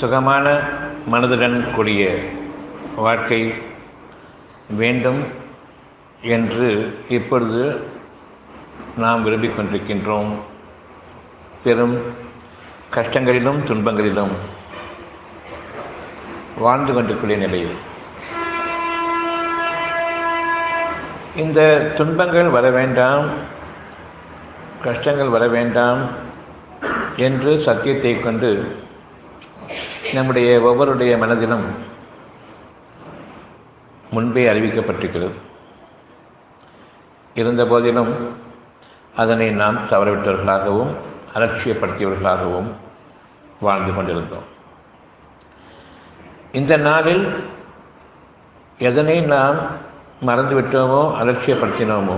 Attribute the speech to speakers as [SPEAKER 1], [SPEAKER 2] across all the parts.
[SPEAKER 1] சுகமான மனதுடன் கூடிய வாழ்க்கை வேண்டும் என்று இப்பொழுது நாம் விரும்பிக் கொண்டிருக்கின்றோம் பெரும் கஷ்டங்களிலும் துன்பங்களிலும் வாழ்ந்து கொண்டிருக்கூடிய நிலையில் இந்த துன்பங்கள் வர வேண்டாம் கஷ்டங்கள் வர வேண்டாம் என்று சத்தியத்தை கொண்டு நம்முடைய ஒவ்வொருடைய மனதிலும் முன்பே அறிவிக்கப்பட்டிருக்கிறது இருந்த போதிலும் அதனை நாம் தவறவிட்டவர்களாகவும் அலட்சியப்படுத்தியவர்களாகவும் வாழ்ந்து கொண்டிருந்தோம் இந்த நாளில் எதனை நாம் மறந்துவிட்டோமோ அலட்சியப்படுத்தினோமோ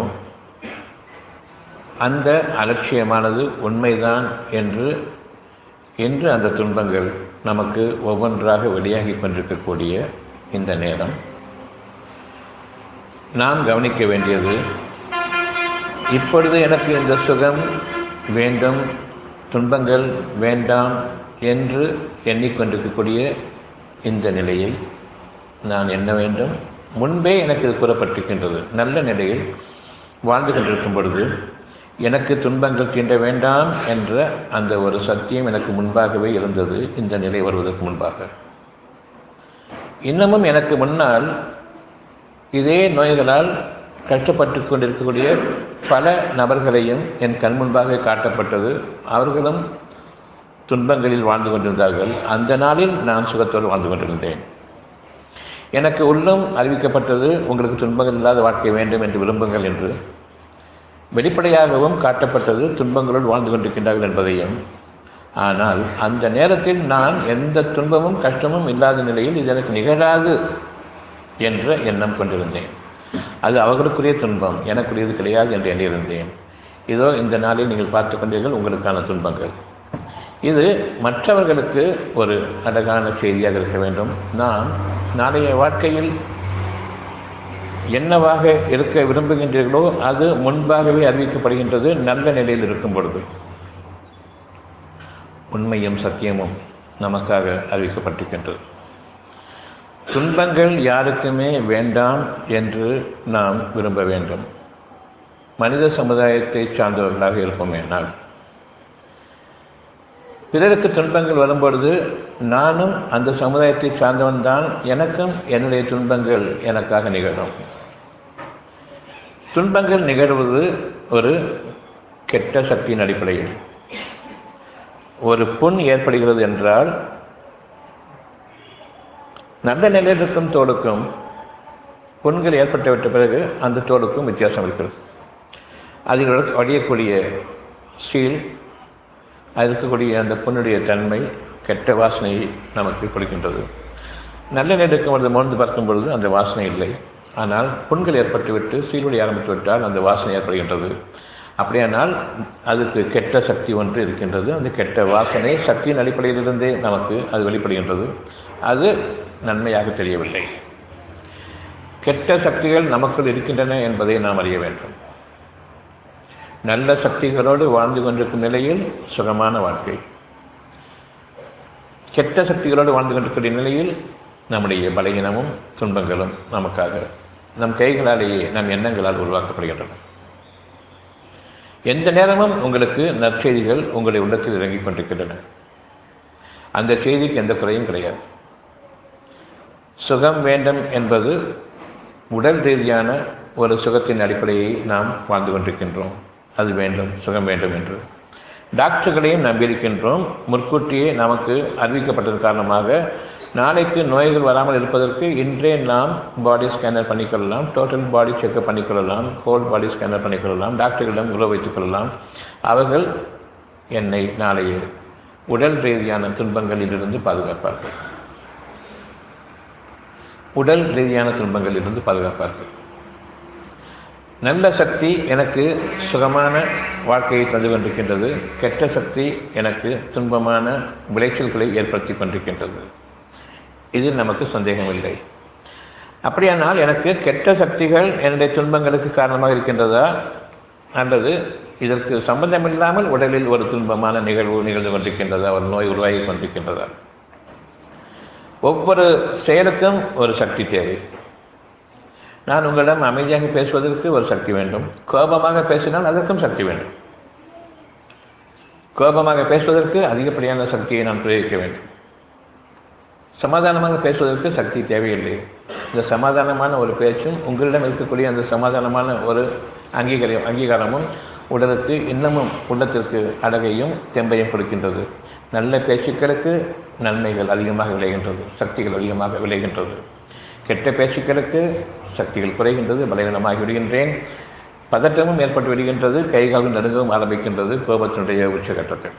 [SPEAKER 1] அந்த அலட்சியமானது உண்மைதான் என்று இன்று அந்த துன்பங்கள் நமக்கு ஒவ்வொன்றாக வெளியாகி கொண்டிருக்கக்கூடிய இந்த நேரம் நாம் கவனிக்க வேண்டியது இப்பொழுது எனக்கு இந்த சுகம் வேண்டும் துன்பங்கள் வேண்டாம் என்று எண்ணிக்கொண்டிருக்கக்கூடிய இந்த நிலையை நான் என்ன வேண்டும் முன்பே எனக்கு இது கூறப்பட்டிருக்கின்றது நல்ல நிலையில் வாழ்ந்து கொண்டிருக்கும் பொழுது எனக்கு துன்பங்கள் தீண்ட வேண்டாம் என்ற அந்த ஒரு சத்தியம் எனக்கு முன்பாகவே இருந்தது இந்த நிலை வருவதற்கு முன்பாக இன்னமும் எனக்கு முன்னால் இதே நோய்களால் கஷ்டப்பட்டு கொண்டிருக்கக்கூடிய பல நபர்களையும் என் கண் முன்பாக காட்டப்பட்டது அவர்களும் துன்பங்களில் வாழ்ந்து கொண்டிருந்தார்கள் அந்த நாளில் நான் சுகத்தோடு வாழ்ந்து கொண்டிருந்தேன் எனக்கு உள்ளும் அறிவிக்கப்பட்டது உங்களுக்கு துன்பங்கள் இல்லாத வாழ்க்கை வேண்டும் என்று விரும்புங்கள் என்று வெளிப்படையாகவும் காட்டப்பட்டது துன்பங்களோடு வாழ்ந்து கொண்டிருக்கின்றார்கள் என்பதையும் ஆனால் அந்த நேரத்தில் நான் எந்த துன்பமும் கஷ்டமும் இல்லாத நிலையில் இது எனக்கு நிகழாது என்ற எண்ணம் கொண்டிருந்தேன் அது அவர்களுக்குரிய துன்பம் எனக்குரியது கிடையாது என்று எண்ணியிருந்தேன் இதோ இந்த நாளில் நீங்கள் பார்த்து கொண்டீர்கள் உங்களுக்கான துன்பங்கள் இது மற்றவர்களுக்கு ஒரு அழகான செய்தியாக இருக்க வேண்டும் நாம் நாளைய வாழ்க்கையில் என்னவாக இருக்க விரும்புகின்றீர்களோ அது முன்பாகவே அறிவிக்கப்படுகின்றது நல்ல நிலையில் இருக்கும் பொழுது உண்மையும் சத்தியமும் நமக்காக அறிவிக்கப்பட்டிருக்கின்றது துன்பங்கள் யாருக்குமே வேண்டாம் என்று நாம் விரும்ப வேண்டும் மனித சமுதாயத்தை சார்ந்தவர்களாக இருப்போமேனால் பிறருக்கு துன்பங்கள் வரும்பொழுது நானும் அந்த சமுதாயத்தை சார்ந்தவன் தான் எனக்கும் என்னுடைய துன்பங்கள் எனக்காக நிகழும் துன்பங்கள் நிகழ்வது ஒரு கெட்ட சக்தியின் அடிப்படையில் ஒரு புண் ஏற்படுகிறது என்றால் நல்ல நிலையில் இருக்கும் தோலுக்கும் புண்கள் ஏற்பட்டுவிட்ட பிறகு அந்த தோலுக்கும் வித்தியாசம் இருக்கிறது அதில் வடியக்கூடிய சீல் அது இருக்கக்கூடிய அந்த புண்ணுடைய தன்மை கெட்ட வாசனையை நமக்கு கொடுக்கின்றது நல்ல நிலைக்கும் பொழுது மோர்ந்து பார்க்கும் பொழுது அந்த வாசனை இல்லை ஆனால் புண்கள் ஏற்பட்டுவிட்டு சீலுடைய ஆரம்பித்து விட்டால் அந்த வாசனை ஏற்படுகின்றது அப்படியானால் அதுக்கு கெட்ட சக்தி ஒன்று இருக்கின்றது அந்த கெட்ட வாசனை சக்தியின் அடிப்படையிலிருந்தே நமக்கு அது வெளிப்படுகின்றது அது நன்மையாக தெரியவில்லை கெட்ட சக்திகள் நமக்குள் இருக்கின்றன என்பதை நாம் அறிய வேண்டும் நல்ல சக்திகளோடு வாழ்ந்து கொண்டிருக்கும் நிலையில் சுகமான வாழ்க்கை கெட்ட சக்திகளோடு வாழ்ந்து கொண்டிருக்கிற நிலையில் நம்முடைய பலகீனமும் துன்பங்களும் நமக்காக நம் கைகளாலேயே நம் எண்ணங்களால் உருவாக்கப்படுகின்றன எந்த நேரமும் உங்களுக்கு நற்செய்திகள் உங்களுடைய உள்ளத்தில் இறங்கிக் கொண்டிருக்கின்றன அந்த செய்திக்கு எந்த குறையும் கிடையாது சுகம் வேண்டும் என்பது உடல் ரீதியான ஒரு சுகத்தின் அடிப்படையை நாம் வாழ்ந்து கொண்டிருக்கின்றோம் அது வேண்டும் சுகம் வேண்டும் என்று டாக்டர்களையும் நம்பியிருக்கின்றோம் முற்கூட்டியே நமக்கு அறிவிக்கப்பட்டது காரணமாக நாளைக்கு நோய்கள் வராமல் இருப்பதற்கு இன்றே நாம் பாடி ஸ்கேனர் பண்ணிக்கொள்ளலாம் டோட்டல் பாடி செக்அப் பண்ணிக்கொள்ளலாம் ஹோல் பாடி ஸ்கேனர் பண்ணிக்கொள்ளலாம் டாக்டர்களிடம் உறவு வைத்துக் கொள்ளலாம் அவர்கள் என்னை நாளைய உடல் ரீதியான துன்பங்களிலிருந்து பாதுகாப்பார்கள் உடல் ரீதியான துன்பங்களிலிருந்து பாதுகாப்பார்கள் நல்ல சக்தி எனக்கு சுகமான வாழ்க்கையை தந்து கொண்டிருக்கின்றது கெட்ட சக்தி எனக்கு துன்பமான விளைச்சல்களை ஏற்படுத்தி கொண்டிருக்கின்றது இதில் நமக்கு சந்தேகமில்லை அப்படியானால் எனக்கு கெட்ட சக்திகள் என்னுடைய துன்பங்களுக்கு காரணமாக இருக்கின்றதா அல்லது இதற்கு சம்பந்தமில்லாமல் உடலில் ஒரு துன்பமான நிகழ்வு நிகழ்ந்து கொண்டிருக்கின்றதா ஒரு நோய் உருவாகி கொண்டிருக்கின்றதா ஒவ்வொரு செயலுக்கும் ஒரு சக்தி தேவை நான் உங்களிடம் அமைதியாக பேசுவதற்கு ஒரு சக்தி வேண்டும் கோபமாக பேசினால் அதற்கும் சக்தி வேண்டும் கோபமாக பேசுவதற்கு அதிகப்படியான சக்தியை நான் பிரயோகிக்க வேண்டும் சமாதானமாக பேசுவதற்கு சக்தி தேவையில்லை இந்த சமாதானமான ஒரு பேச்சும் உங்களிடம் இருக்கக்கூடிய அந்த சமாதானமான ஒரு அங்கீகாரம் அங்கீகாரமும் உடலுக்கு இன்னமும் உள்ளத்திற்கு அழகையும் தெம்பையும் கொடுக்கின்றது நல்ல பேச்சுக்களுக்கு நன்மைகள் அதிகமாக விளைகின்றது சக்திகள் அதிகமாக விளைகின்றது கெட்ட பேச்சுக்களுக்கு சக்திகள் குறைகின்றது பலவீனமாகி விடுகின்றேன் பதட்டமும் ஏற்பட்டு விடுகின்றது கைகாலும் நடுங்கவும் ஆரம்பிக்கின்றது கோபத்தினுடைய உச்சகட்டத்தில்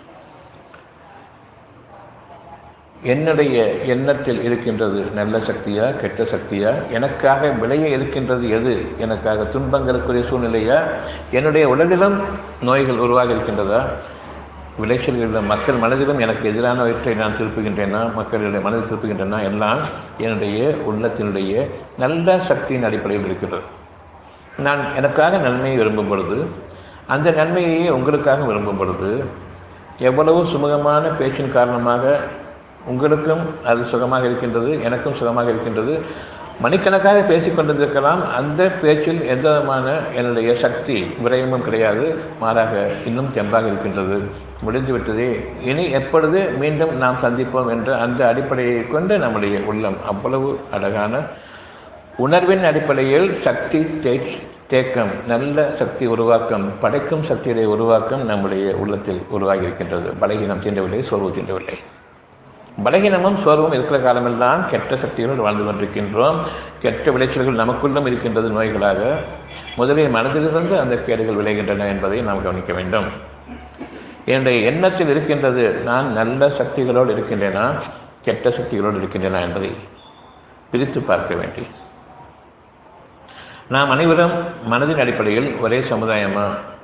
[SPEAKER 1] என்னுடைய எண்ணத்தில் இருக்கின்றது நல்ல சக்தியா கெட்ட சக்தியா எனக்காக விளைய இருக்கின்றது எது எனக்காக துன்பங்களுக்குரிய சூழ்நிலையா என்னுடைய உடலிலும் நோய்கள் உருவாக இருக்கின்றதா விளைச்சல்களில் மக்கள் மனதிலும் எனக்கு எதிரானவற்றை நான் திருப்புகின்றேனா மக்களுடைய மனதை திருப்புகின்றேனா எல்லாம் என்னுடைய உள்ளத்தினுடைய நல்ல சக்தியின் அடிப்படையில் இருக்கிறது நான் எனக்காக நன்மையை விரும்பும் பொழுது அந்த நன்மையையே உங்களுக்காக விரும்பும் பொழுது எவ்வளவு சுமூகமான பேச்சின் காரணமாக உங்களுக்கும் அது சுகமாக இருக்கின்றது எனக்கும் சுகமாக இருக்கின்றது மணிக்கணக்காக பேசிக் கொண்டிருக்கலாம் அந்த பேச்சில் எந்த விதமான என்னுடைய சக்தி விரயமும் கிடையாது மாறாக இன்னும் தெம்பாக இருக்கின்றது முடிந்துவிட்டதே இனி எப்பொழுது மீண்டும் நாம் சந்திப்போம் என்ற அந்த அடிப்படையை கொண்டு நம்முடைய உள்ளம் அவ்வளவு அழகான உணர்வின் அடிப்படையில் சக்தி தேக்கம் நல்ல சக்தி உருவாக்கம் படைக்கும் சக்தியுடைய உருவாக்கம் நம்முடைய உள்ளத்தில் உருவாகி இருக்கின்றது பலகீனம் தீண்டவில்லை சோர்வு தீண்டவில்லை பலகீனமும் சோர்வும் இருக்கிற காலமெல்லாம் கெட்ட சக்திகளோடு வாழ்ந்து கொண்டிருக்கின்றோம் கெட்ட விளைச்சல்கள் நமக்குள்ளும் இருக்கின்றது நோய்களாக முதலில் மனதிலிருந்து அந்த கேடுகள் விளைகின்றன என்பதை நாம் கவனிக்க வேண்டும் என்னுடைய எண்ணத்தில் இருக்கின்றது நான் நல்ல சக்திகளோடு இருக்கின்றேனா கெட்ட சக்திகளோடு இருக்கின்றன என்பதை பிரித்து பார்க்க வேண்டி நாம் அனைவரும் மனதின் அடிப்படையில் ஒரே சமுதாயமா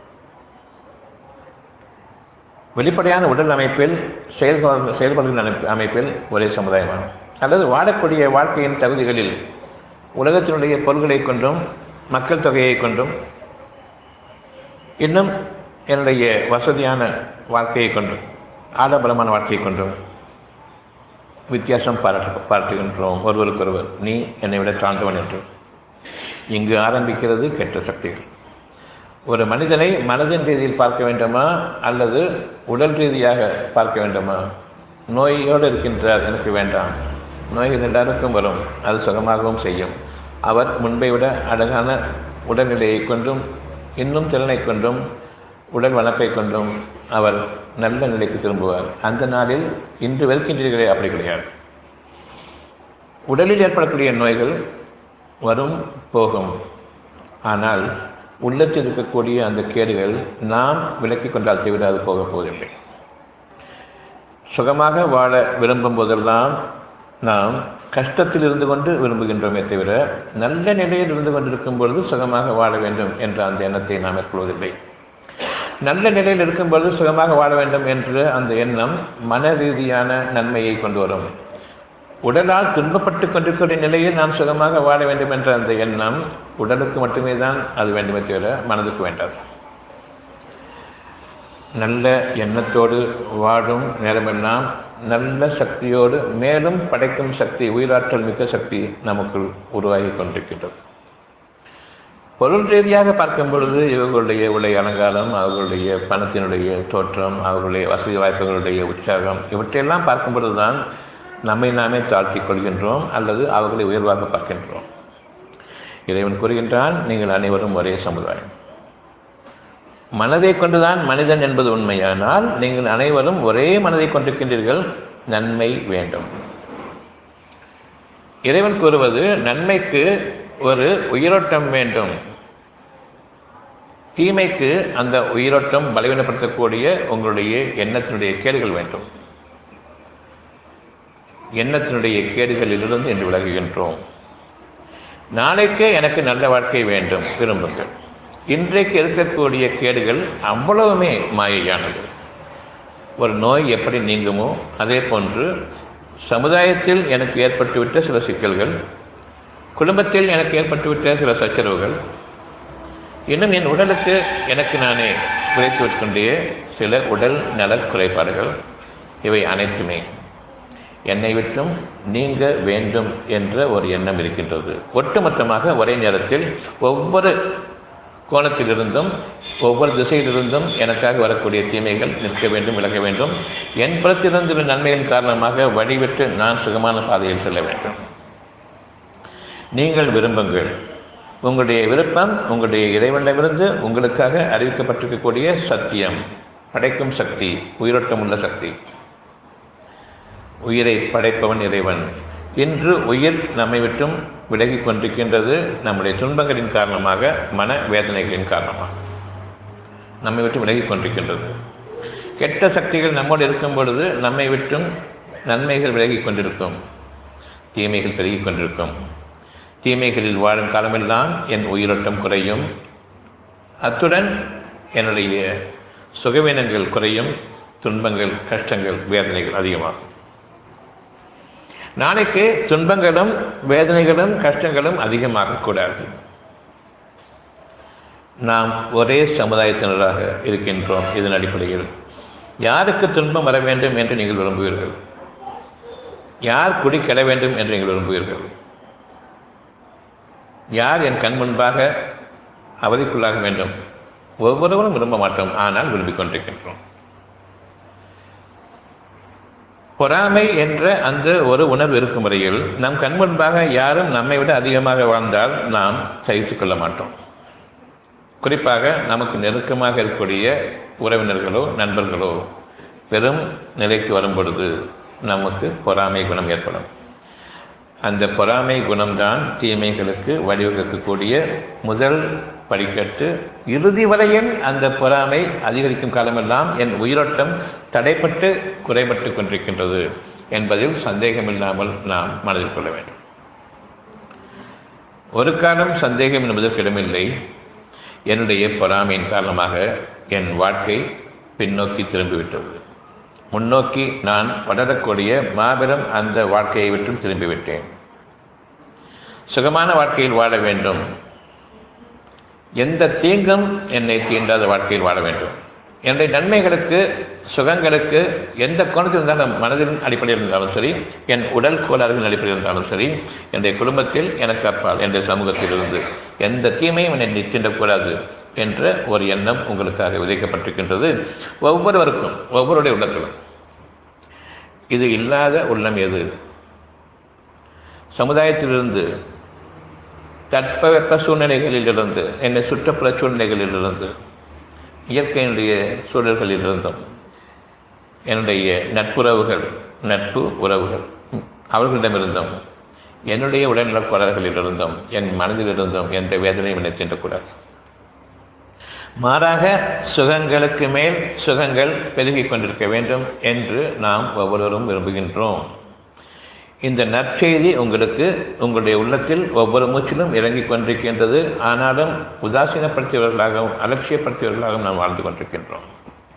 [SPEAKER 1] வெளிப்படையான உடல் அமைப்பில் செயல்பாடு செயல்பாடுகளின் அமைப்பில் ஒரே சமுதாயமா அல்லது வாழக்கூடிய வாழ்க்கையின் தகுதிகளில் உலகத்தினுடைய பொருள்களை கொண்டும் மக்கள் தொகையை கொண்டும் இன்னும் என்னுடைய வசதியான வாழ்க்கையை கொண்டும் ஆடம்பரமான வாழ்க்கையை கொண்டும் வித்தியாசம் பாராட்டு பாராட்டுகின்றோம் ஒருவருக்கொருவர் நீ என்னை விட சார்ந்தவன் என்று இங்கு ஆரம்பிக்கிறது கெட்ட சக்திகள் ஒரு மனிதனை மனதின் ரீதியில் பார்க்க வேண்டுமா அல்லது உடல் ரீதியாக பார்க்க வேண்டுமா நோயோடு இருக்கின்றார் எனக்கு வேண்டாம் நோய்கள் எல்லாருக்கும் வரும் அது சுகமாகவும் செய்யும் அவர் முன்பை விட அழகான உடல்நிலையை கொண்டும் இன்னும் திறனை கொண்டும் உடல் வளர்ப்பை கொண்டும் அவர் நல்ல நிலைக்கு திரும்புவார் அந்த நாளில் இன்று வெறுக்கின்றீர்களே அப்படி கிடையாது உடலில் ஏற்படக்கூடிய நோய்கள் வரும் போகும் ஆனால் உள்ளத்தில் இருக்கக்கூடிய அந்த கேடுகள் நாம் விலக்கிக் கொண்டால் தவிர அது போகப் போவதில்லை சுகமாக வாழ விரும்பும் போதெல்லாம் நாம் கஷ்டத்தில் இருந்து கொண்டு விரும்புகின்றோமே தவிர நல்ல நிலையில் இருந்து கொண்டிருக்கும் பொழுது சுகமாக வாழ வேண்டும் என்ற அந்த எண்ணத்தை நாம் மேற்கொள்வதில்லை நல்ல நிலையில் இருக்கும் பொழுது சுகமாக வாழ வேண்டும் என்று அந்த எண்ணம் மன ரீதியான நன்மையை கொண்டு வரும் உடலால் துன்பப்பட்டு கொண்டிருக்கிற நிலையில் நாம் சுகமாக வாழ வேண்டும் என்ற அந்த எண்ணம் உடலுக்கு மட்டுமே தான் அது வேண்டுமே தவிர மனதுக்கு வேண்டாது நல்ல எண்ணத்தோடு வாழும் நேரமெல்லாம் நல்ல சக்தியோடு மேலும் படைக்கும் சக்தி உயிராற்றல் மிக்க சக்தி நமக்குள் உருவாகி கொண்டிருக்கின்றது பொருள் ரீதியாக பார்க்கும் பொழுது இவர்களுடைய உலை அலங்காரம் அவர்களுடைய பணத்தினுடைய தோற்றம் அவர்களுடைய வசதி வாய்ப்புகளுடைய உற்சாகம் இவற்றையெல்லாம் பார்க்கும் பொழுதுதான் நம்மை நாமே தாழ்த்திக் கொள்கின்றோம் அல்லது அவர்களை உயர்வாக பார்க்கின்றோம் இறைவன் கூறுகின்றான் நீங்கள் அனைவரும் ஒரே சமுதாயம் மனதை கொண்டுதான் மனிதன் என்பது உண்மையானால் நீங்கள் அனைவரும் ஒரே மனதை கொண்டிருக்கின்றீர்கள் நன்மை வேண்டும் இறைவன் கூறுவது நன்மைக்கு ஒரு உயிரோட்டம் வேண்டும் தீமைக்கு அந்த உயிரோட்டம் பலவீனப்படுத்தக்கூடிய உங்களுடைய எண்ணத்தினுடைய கேடுகள் வேண்டும் எண்ணத்தினுடைய கேடுகளிலிருந்து என்று விலகுகின்றோம் நாளைக்கே எனக்கு நல்ல வாழ்க்கை வேண்டும் விரும்புங்கள் இன்றைக்கு இருக்கக்கூடிய கேடுகள் அவ்வளவுமே மாயையானது ஒரு நோய் எப்படி நீங்குமோ அதே போன்று சமுதாயத்தில் எனக்கு ஏற்பட்டுவிட்ட சில சிக்கல்கள் குடும்பத்தில் எனக்கு ஏற்பட்டுவிட்ட சில சச்சரவுகள் இன்னும் என் உடலுக்கு எனக்கு நானே விளைத்து கொண்டே சில உடல் நல குறைபாடுகள் இவை அனைத்துமே என்னை விட்டும் நீங்க வேண்டும் என்ற ஒரு எண்ணம் இருக்கின்றது ஒட்டுமொத்தமாக ஒரே நேரத்தில் ஒவ்வொரு கோணத்திலிருந்தும் ஒவ்வொரு திசையிலிருந்தும் எனக்காக வரக்கூடிய தீமைகள் நிற்க வேண்டும் விலக வேண்டும் என் புறத்திலிருந்து நன்மையின் காரணமாக வழிவிட்டு நான் சுகமான பாதையில் செல்ல வேண்டும் நீங்கள் விரும்புங்கள் உங்களுடைய விருப்பம் உங்களுடைய இறைவனிடமிருந்து உங்களுக்காக அறிவிக்கப்பட்டிருக்கக்கூடிய சத்தியம் படைக்கும் சக்தி உயிரோட்டம் உள்ள சக்தி உயிரை படைப்பவன் இறைவன் இன்று உயிர் நம்மை விட்டும் விலகிக் கொண்டிருக்கின்றது நம்முடைய துன்பங்களின் காரணமாக மன வேதனைகளின் காரணமாக நம்மை விட்டு விலகிக் கொண்டிருக்கின்றது கெட்ட சக்திகள் நம்மோடு இருக்கும் பொழுது நம்மை விட்டும் நன்மைகள் விலகிக் கொண்டிருக்கும் தீமைகள் பெருகிக் கொண்டிருக்கும் தீமைகளில் வாழும் காலமெல்லாம் என் உயிரோட்டம் குறையும் அத்துடன் என்னுடைய சுகவீனங்கள் குறையும் துன்பங்கள் கஷ்டங்கள் வேதனைகள் அதிகமாகும் நாளைக்கு துன்பங்களும் வேதனைகளும் கஷ்டங்களும் அதிகமாகக்கூடாது நாம் ஒரே சமுதாயத்தினராக இருக்கின்றோம் இதன் அடிப்படையில் யாருக்கு துன்பம் வர வேண்டும் என்று நீங்கள் விரும்புவீர்கள் யார் குடி கெட வேண்டும் என்று நீங்கள் விரும்புவீர்கள் யார் என் கண் முன்பாக அவதிக்குள்ளாக வேண்டும் ஒவ்வொருவரும் விரும்ப மாட்டோம் ஆனால் விரும்பிக் கொண்டிருக்கின்றோம் பொறாமை என்ற அந்த ஒரு உணர்வு இருக்கும் வரையில் நம் கண் முன்பாக யாரும் நம்மை விட அதிகமாக வாழ்ந்தால் நாம் சகித்துக் கொள்ள மாட்டோம் குறிப்பாக நமக்கு நெருக்கமாக இருக்கக்கூடிய உறவினர்களோ நண்பர்களோ பெரும் நிலைக்கு வரும் பொழுது நமக்கு பொறாமை குணம் ஏற்படும் அந்த பொறாமை குணம்தான் தீமைகளுக்கு வழிவகுக்கக்கூடிய முதல் படிக்கட்டு இறுதி வரையில் அந்த பொறாமை அதிகரிக்கும் காலமெல்லாம் என் உயிரோட்டம் தடைப்பட்டு குறைபட்டு கொண்டிருக்கின்றது என்பதில் சந்தேகமில்லாமல் நாம் மனதில் கொள்ள வேண்டும் ஒரு காலம் சந்தேகம் என்பதற்கு இடமில்லை என்னுடைய பொறாமையின் காரணமாக என் வாழ்க்கை பின்னோக்கி திரும்பிவிட்டது முன்னோக்கி நான் வளரக்கூடிய மாபெரும் அந்த வாழ்க்கையை விட்டும் திரும்பிவிட்டேன் சுகமான வாழ்க்கையில் வாழ வேண்டும் எந்த தீங்கும் என்னை தீண்டாத வாழ்க்கையில் வாழ வேண்டும் என்னுடைய நன்மைகளுக்கு சுகங்களுக்கு எந்த கோணத்தில் இருந்தாலும் மனதின் அடிப்படையில் இருந்தாலும் சரி என் உடல் கோளாறுகளின் அடிப்படையில் இருந்தாலும் சரி என்னுடைய குடும்பத்தில் எனக்கு அப்பால் என்னுடைய சமூகத்தில் இருந்து எந்த தீமையும் என்னை தீண்டக்கூடாது என்ற ஒரு எண்ணம் உங்களுக்காக விதைக்கப்பட்டிருக்கின்றது ஒவ்வொருவருக்கும் ஒவ்வொருடைய உள்ளத்திலும் இது இல்லாத உள்ளம் எது சமுதாயத்திலிருந்து தட்பவெப்ப சூழ்நிலைகளிலிருந்து என்னை சுற்றுப்புற சூழ்நிலைகளிலிருந்து இயற்கையினுடைய சூழல்களிலிருந்தும் என்னுடைய நட்புறவுகள் நட்பு உறவுகள் அவர்களிடமிருந்தும் என்னுடைய உடல்நலக் கோளாறுகளிலிருந்தும் என் மனதிலிருந்தும் எந்த வேதனையும் என்னை தீண்டக்கூடாது மாறாக சுகங்களுக்கு மேல் சுகங்கள் பெருகிக் கொண்டிருக்க வேண்டும் என்று நாம் ஒவ்வொருவரும் விரும்புகின்றோம் இந்த நற்செய்தி உங்களுக்கு உங்களுடைய உள்ளத்தில் ஒவ்வொரு மூச்சிலும் இறங்கிக் கொண்டிருக்கின்றது ஆனாலும் உதாசீனப்படுத்தியவர்களாகவும் அலட்சியப்படுத்தியவர்களாகவும் நாம் வாழ்ந்து கொண்டிருக்கின்றோம்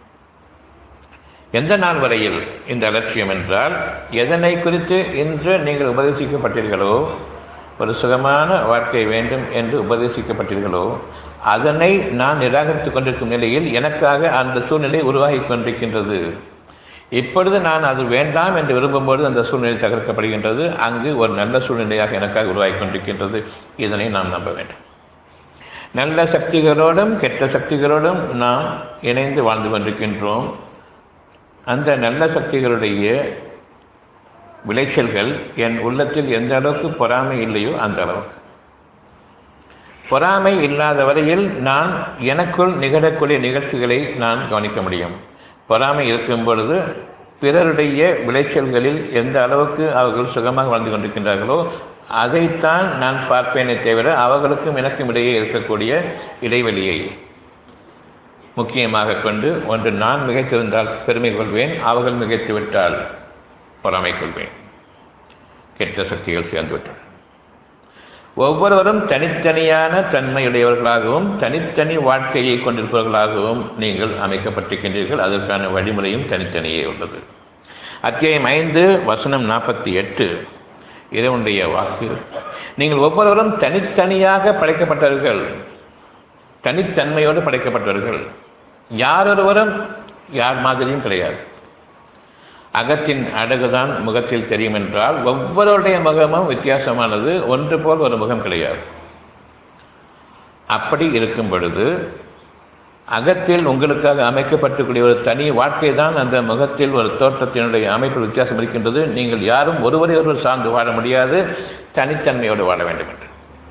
[SPEAKER 1] எந்த நாள் வரையில் இந்த அலட்சியம் என்றால் எதனை குறித்து இன்று நீங்கள் உபதேசிக்கப்பட்டீர்களோ ஒரு சுகமான வாழ்க்கை வேண்டும் என்று உபதேசிக்கப்பட்டீர்களோ அதனை நான் நிராகரித்துக் கொண்டிருக்கும் நிலையில் எனக்காக அந்த சூழ்நிலை உருவாகி கொண்டிருக்கின்றது இப்பொழுது நான் அது வேண்டாம் என்று விரும்பும்போது அந்த சூழ்நிலை தகர்க்கப்படுகின்றது அங்கு ஒரு நல்ல சூழ்நிலையாக எனக்காக உருவாகி கொண்டிருக்கின்றது இதனை நாம் நம்ப வேண்டும் நல்ல சக்திகளோடும் கெட்ட சக்திகளோடும் நாம் இணைந்து வாழ்ந்து கொண்டிருக்கின்றோம் அந்த நல்ல சக்திகளுடைய விளைச்சல்கள் என் உள்ளத்தில் எந்த அளவுக்கு பொறாமை இல்லையோ அந்த அளவுக்கு பொறாமை இல்லாத வரையில் நான் எனக்குள் நிகழக்கூடிய நிகழ்ச்சிகளை நான் கவனிக்க முடியும் பொறாமை இருக்கும் பொழுது பிறருடைய விளைச்சல்களில் எந்த அளவுக்கு அவர்கள் சுகமாக வாழ்ந்து கொண்டிருக்கின்றார்களோ அதைத்தான் நான் பார்ப்பேனே தவிர அவர்களுக்கும் எனக்கும் இடையே இருக்கக்கூடிய இடைவெளியை முக்கியமாக கொண்டு ஒன்று நான் மிகைத்திருந்தால் பெருமை கொள்வேன் அவர்கள் மிகைத்து விட்டால் பொறாமை கொள்வேன் கெட்ட சக்திகள் சேர்ந்துவிட்டார் ஒவ்வொருவரும் தனித்தனியான தன்மையுடையவர்களாகவும் தனித்தனி வாழ்க்கையை கொண்டிருப்பவர்களாகவும் நீங்கள் அமைக்கப்பட்டிருக்கின்றீர்கள் அதற்கான வழிமுறையும் தனித்தனியே உள்ளது அத்தியாயம் ஐந்து வசனம் நாற்பத்தி எட்டு இறைவனுடைய வாக்கு நீங்கள் ஒவ்வொருவரும் தனித்தனியாக படைக்கப்பட்டவர்கள் தனித்தன்மையோடு படைக்கப்பட்டவர்கள் யாரொருவரும் யார் மாதிரியும் கிடையாது அகத்தின் அழகுதான் முகத்தில் தெரியும் என்றால் ஒவ்வொருடைய முகமும் வித்தியாசமானது ஒன்று போல் ஒரு முகம் கிடையாது அப்படி இருக்கும் பொழுது அகத்தில் உங்களுக்காக அமைக்கப்பட்டுக்கூடிய ஒரு தனி வாழ்க்கை தான் அந்த முகத்தில் ஒரு தோற்றத்தினுடைய அமைப்பில் வித்தியாசம் இருக்கின்றது நீங்கள் யாரும் ஒருவரை ஒருவர் சார்ந்து வாழ முடியாது தனித்தன்மையோடு வாழ வேண்டும் என்று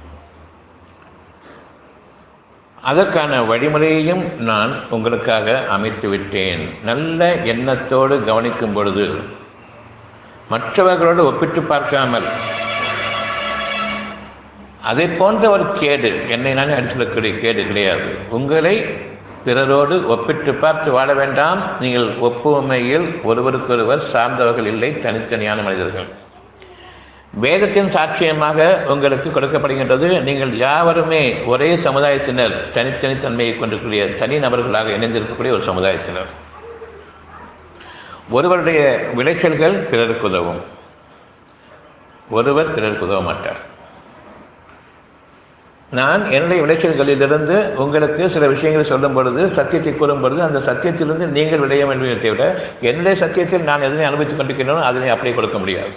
[SPEAKER 1] அதற்கான வழிமுறையையும் நான் உங்களுக்காக அமைத்து விட்டேன் நல்ல எண்ணத்தோடு கவனிக்கும் பொழுது மற்றவர்களோடு ஒப்பிட்டு பார்க்காமல் அதை போன்ற ஒரு கேடு என்னை நான் அடிச்சுள்ளக்கூடிய கேடு கிடையாது உங்களை பிறரோடு ஒப்பிட்டு பார்த்து வாழ வேண்டாம் நீங்கள் ஒப்புமையில் ஒருவருக்கொருவர் சார்ந்தவர்கள் இல்லை தனித்தனியான மனிதர்கள் வேதத்தின் சாட்சியமாக உங்களுக்கு கொடுக்கப்படுகின்றது நீங்கள் யாவருமே ஒரே சமுதாயத்தினர் தனித்தனி தன்மையை கொண்டிருக்கூடிய தனி நபர்களாக இணைந்திருக்கக்கூடிய ஒரு சமுதாயத்தினர் ஒருவருடைய விளைச்சல்கள் பிறருக்கு உதவும் ஒருவர் பிறருக்கு உதவ மாட்டார் நான் என்னுடைய விளைச்சல்களிலிருந்து உங்களுக்கு சில விஷயங்களை சொல்லும் பொழுது சத்தியத்தை கூறும் பொழுது அந்த சத்தியத்திலிருந்து நீங்கள் விளைய வேண்டும் என்பதை விட என்னுடைய சத்தியத்தில் நான் எதனை அனுபவித்துக் கொண்டிருக்கிறேனோ அதனை அப்படியே கொடுக்க முடியாது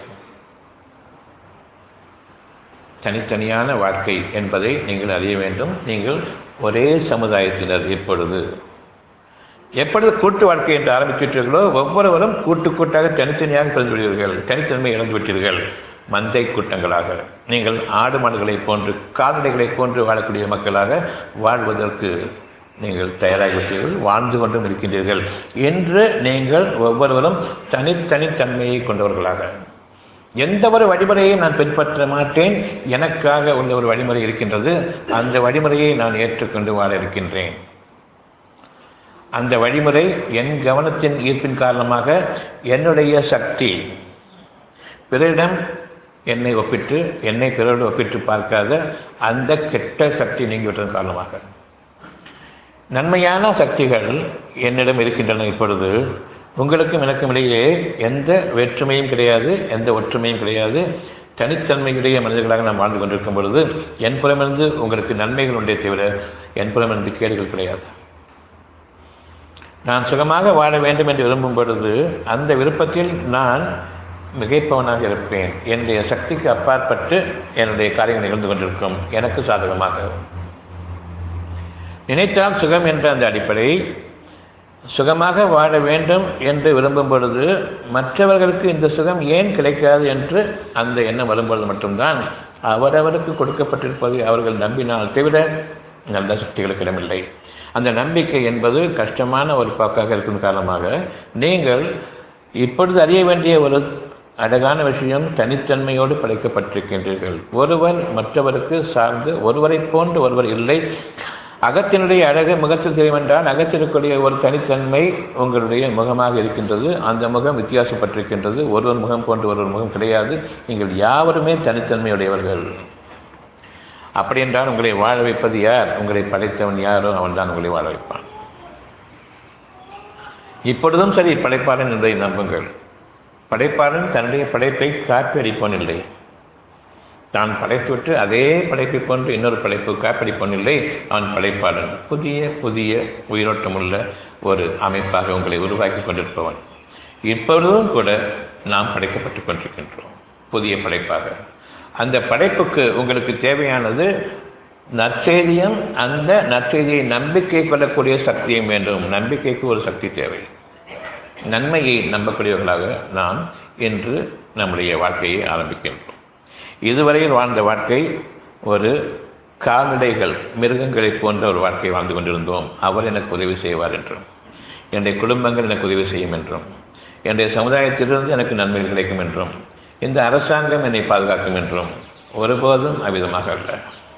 [SPEAKER 1] தனித்தனியான வாழ்க்கை என்பதை நீங்கள் அறிய வேண்டும் நீங்கள் ஒரே சமுதாயத்தினர் இப்பொழுது எப்பொழுது கூட்டு வாழ்க்கை என்று ஆரம்பிச்சுட்டீர்களோ ஒவ்வொருவரும் கூட்டு கூட்டாக தனித்தனியாக பிறந்து விடுவீர்கள் தனித்தன்மை இழந்து விட்டீர்கள் மந்தை கூட்டங்களாக நீங்கள் ஆடு மாடுகளைப் போன்று கால்நடைகளைப் போன்று வாழக்கூடிய மக்களாக வாழ்வதற்கு நீங்கள் தயாராகிவிட்டீர்கள் வாழ்ந்து கொண்டும் இருக்கின்றீர்கள் என்று நீங்கள் ஒவ்வொருவரும் தனித்தனித்தன்மையை கொண்டவர்களாக எந்த ஒரு வழிமுறையை நான் பின்பற்ற மாட்டேன் எனக்காக உள்ள ஒரு வழிமுறை இருக்கின்றது அந்த வழிமுறையை நான் ஏற்றுக்கொண்டு வாழ இருக்கின்றேன் அந்த வழிமுறை என் கவனத்தின் ஈர்ப்பின் காரணமாக என்னுடைய சக்தி பிறரிடம் என்னை ஒப்பிட்டு என்னை பிறரோடு ஒப்பிட்டு பார்க்காத அந்த கெட்ட சக்தி நீங்கிவிட்டதன் காரணமாக நன்மையான சக்திகள் என்னிடம் இருக்கின்றன இப்பொழுது உங்களுக்கும் எனக்கும் இடையே எந்த வேற்றுமையும் கிடையாது எந்த ஒற்றுமையும் கிடையாது தனித்தன்மையுடைய மனிதர்களாக நாம் வாழ்ந்து கொண்டிருக்கும் பொழுது என் புறமிருந்து உங்களுக்கு நன்மைகள் உண்டே தவிர என் புறமிருந்து கேடுகள் கிடையாது நான் சுகமாக வாழ வேண்டும் என்று விரும்பும் பொழுது அந்த விருப்பத்தில் நான் மிகைப்பவனாக இருப்பேன் என்னுடைய சக்திக்கு அப்பாற்பட்டு என்னுடைய காரியங்கள் நிகழ்ந்து கொண்டிருக்கும் எனக்கு சாதகமாக நினைத்தால் சுகம் என்ற அந்த அடிப்படை சுகமாக வாழ வேண்டும் என்று விரும்பும் பொழுது மற்றவர்களுக்கு இந்த சுகம் ஏன் கிடைக்காது என்று அந்த எண்ணம் வரும்பொழுது மட்டும்தான் அவரவருக்கு கொடுக்கப்பட்டிருப்பதை அவர்கள் நம்பினால் தவிர நல்ல சக்திகளுக்கு இடமில்லை அந்த நம்பிக்கை என்பது கஷ்டமான ஒரு போக்காக இருக்கும் காரணமாக நீங்கள் இப்பொழுது அறிய வேண்டிய ஒரு அழகான விஷயம் தனித்தன்மையோடு படைக்கப்பட்டிருக்கின்றீர்கள் ஒருவர் மற்றவருக்கு சார்ந்து ஒருவரை போன்று ஒருவர் இல்லை அகத்தினுடைய அழகு முகத்தில் தெரியும் என்றால் அகத்திற்குரிய ஒரு தனித்தன்மை உங்களுடைய முகமாக இருக்கின்றது அந்த முகம் வித்தியாசப்பட்டிருக்கின்றது ஒருவர் முகம் போன்று ஒருவர் முகம் கிடையாது நீங்கள் யாவருமே தனித்தன்மையுடையவர்கள் அப்படி என்றால் உங்களை வாழ வைப்பது யார் உங்களை படைத்தவன் யாரோ அவன் தான் உங்களை வாழ வைப்பான் இப்பொழுதும் சரி படைப்பாளன் என்பதை நம்புங்கள் படைப்பாளன் தன்னுடைய படைப்பை காப்பி இல்லை தான் படைத்துவிட்டு அதே படைப்பை போன்று இன்னொரு படைப்பு காப்படிப்போன் இல்லை அவன் படைப்பாளன் புதிய புதிய உயிரோட்டமுள்ள ஒரு அமைப்பாக உங்களை உருவாக்கி கொண்டிருப்பவன் இப்பொழுதும் கூட நாம் படைக்கப்பட்டு கொண்டிருக்கின்றோம் புதிய படைப்பாக அந்த படைப்புக்கு உங்களுக்கு தேவையானது நற்செய்தியும் அந்த நற்செய்தியை நம்பிக்கை கொள்ளக்கூடிய சக்தியும் வேண்டும் நம்பிக்கைக்கு ஒரு சக்தி தேவை நன்மையை நம்பக்கூடியவர்களாக நாம் இன்று நம்முடைய வாழ்க்கையை ஆரம்பிக்கின்றோம் இதுவரையில் வாழ்ந்த வாழ்க்கை ஒரு கால்நடைகள் மிருகங்களைப் போன்ற ஒரு வாழ்க்கை வாழ்ந்து கொண்டிருந்தோம் அவர் எனக்கு உதவி செய்வார் என்றும் என்னுடைய குடும்பங்கள் எனக்கு உதவி செய்யும் என்றும் என்னுடைய சமுதாயத்திலிருந்து எனக்கு நன்மைகள் கிடைக்கும் என்றும் இந்த அரசாங்கம் என்னை பாதுகாக்கும் என்றும் ஒருபோதும் அவ்விதமாக அல்ல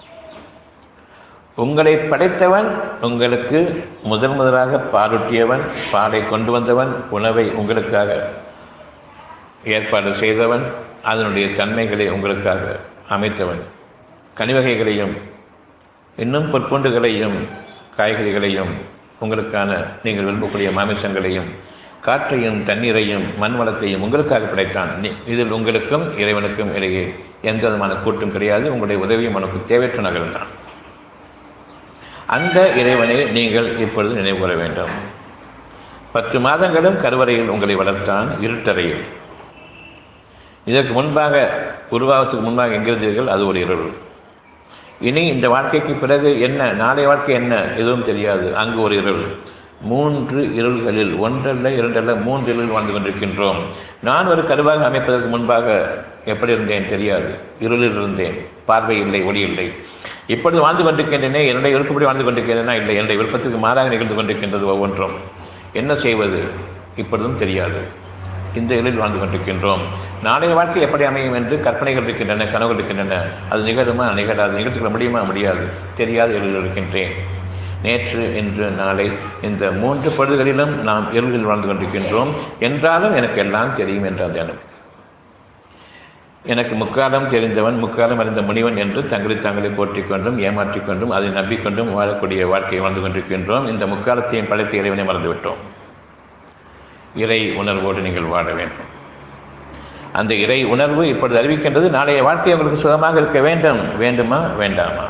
[SPEAKER 1] உங்களை படைத்தவன் உங்களுக்கு முதன் முதலாக பாலூட்டியவன் பாலை கொண்டு வந்தவன் உணவை உங்களுக்காக ஏற்பாடு செய்தவன் அதனுடைய தன்மைகளை உங்களுக்காக அமைத்தவன் கனிவகைகளையும் இன்னும் பொற்பூண்டுகளையும் காய்கறிகளையும் உங்களுக்கான நீங்கள் விரும்பக்கூடிய மாமிசங்களையும் காற்றையும் தண்ணீரையும் மண் வளத்தையும் உங்களுக்காக படைத்தான் இதில் உங்களுக்கும் இறைவனுக்கும் இடையே எந்த விதமான கூட்டும் கிடையாது உங்களுடைய உதவியும் உனக்கு தேவையற்ற நகர்ந்தான் அந்த இறைவனை நீங்கள் இப்பொழுது நினைவு கூற வேண்டும் பத்து மாதங்களும் கருவறையில் உங்களை வளர்த்தான் இருட்டறையில் இதற்கு முன்பாக உருவாகத்துக்கு முன்பாக எங்கிருந்தீர்கள் அது ஒரு இருள் இனி இந்த வாழ்க்கைக்கு பிறகு என்ன நாளை வாழ்க்கை என்ன எதுவும் தெரியாது அங்கு ஒரு இருள் மூன்று இருள்களில் ஒன்றல்ல இரண்டல்ல மூன்று இருள் வாழ்ந்து கொண்டிருக்கின்றோம் நான் ஒரு கருவாக அமைப்பதற்கு முன்பாக எப்படி இருந்தேன் தெரியாது இருளில் இருந்தேன் பார்வை இல்லை ஒளி இல்லை இப்பொழுது வாழ்ந்து கொண்டிருக்கின்றனே என்னுடைய விருப்பப்படி வாழ்ந்து கொண்டிருக்கின்றனா இல்லை என்னுடைய விருப்பத்துக்கு மாறாக நிகழ்ந்து கொண்டிருக்கின்றது ஒவ்வொன்றும் என்ன செய்வது இப்பொழுதும் தெரியாது இந்த இருளில் வாழ்ந்து கொண்டிருக்கின்றோம் நாளைய வாழ்க்கை எப்படி அமையும் என்று கற்பனைகள் இருக்கின்றன கனவுகள் இருக்கின்றன அது நிகழுமா நிகழாது நிகழ்ச்சிக்கொள்ள முடியுமா முடியாது தெரியாத இருளில் இருக்கின்றேன் நேற்று இன்று நாளை இந்த மூன்று பொழுதுகளிலும் நாம் இருளில் வாழ்ந்து கொண்டிருக்கின்றோம் என்றாலும் எனக்கு எல்லாம் தெரியும் என்றால் தியானம் எனக்கு முக்காலம் தெரிந்தவன் முக்காலம் அறிந்த முனிவன் என்று தங்களை தாங்களே போற்றிக் கொண்டும் ஏமாற்றிக் கொண்டும் அதை நம்பிக்கொண்டும் வாழக்கூடிய வாழ்க்கையை வாழ்ந்து கொண்டிருக்கின்றோம் இந்த முக்காலத்தையும் படைத்த இறைவனை மறந்துவிட்டோம் இறை உணர்வோடு நீங்கள் வாழ வேண்டும் அந்த இறை உணர்வு இப்பொழுது அறிவிக்கின்றது நாளைய வாழ்க்கை உங்களுக்கு சுகமாக இருக்க வேண்டும் வேண்டுமா வேண்டாமா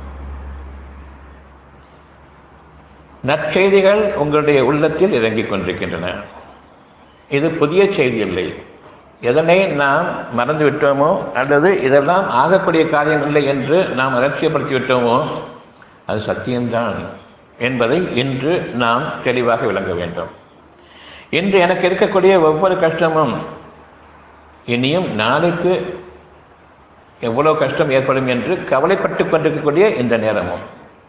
[SPEAKER 1] நற்செய்திகள் உங்களுடைய உள்ளத்தில் இறங்கிக் கொண்டிருக்கின்றன இது புதிய செய்தி இல்லை எதனை நாம் மறந்து விட்டோமோ அல்லது இதெல்லாம் ஆகக்கூடிய காரியம் இல்லை என்று நாம் அலட்சியப்படுத்தி விட்டோமோ அது சத்தியம்தான் என்பதை இன்று நாம் தெளிவாக விளங்க வேண்டும் இன்று எனக்கு இருக்கக்கூடிய ஒவ்வொரு கஷ்டமும் இனியும் நாளைக்கு எவ்வளவு கஷ்டம் ஏற்படும் என்று கவலைப்பட்டு கொண்டிருக்கக்கூடிய இந்த நேரமும்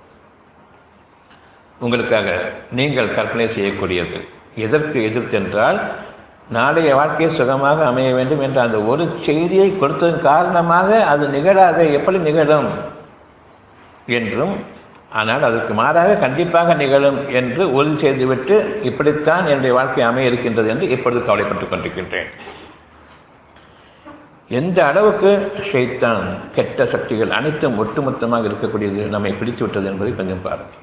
[SPEAKER 1] உங்களுக்காக நீங்கள் கற்பனை செய்யக்கூடியது எதற்கு எதிர்த்தென்றால் நாளைய வாழ்க்கை சுகமாக அமைய வேண்டும் என்ற அந்த ஒரு செய்தியை கொடுத்ததன் காரணமாக அது நிகழாத எப்படி நிகழும் என்றும் ஆனால் அதற்கு மாறாக கண்டிப்பாக நிகழும் என்று உறுதி செய்துவிட்டு இப்படித்தான் என்னுடைய வாழ்க்கை அமைய இருக்கின்றது என்று இப்பொழுது கவலைப்பட்டுக் கொண்டிருக்கின்றேன் எந்த அளவுக்கு ஷைத்தான் கெட்ட சக்திகள் அனைத்தும் ஒட்டுமொத்தமாக இருக்கக்கூடியது நம்மை பிடித்து விட்டது என்பதை கொஞ்சம் பாருங்கள்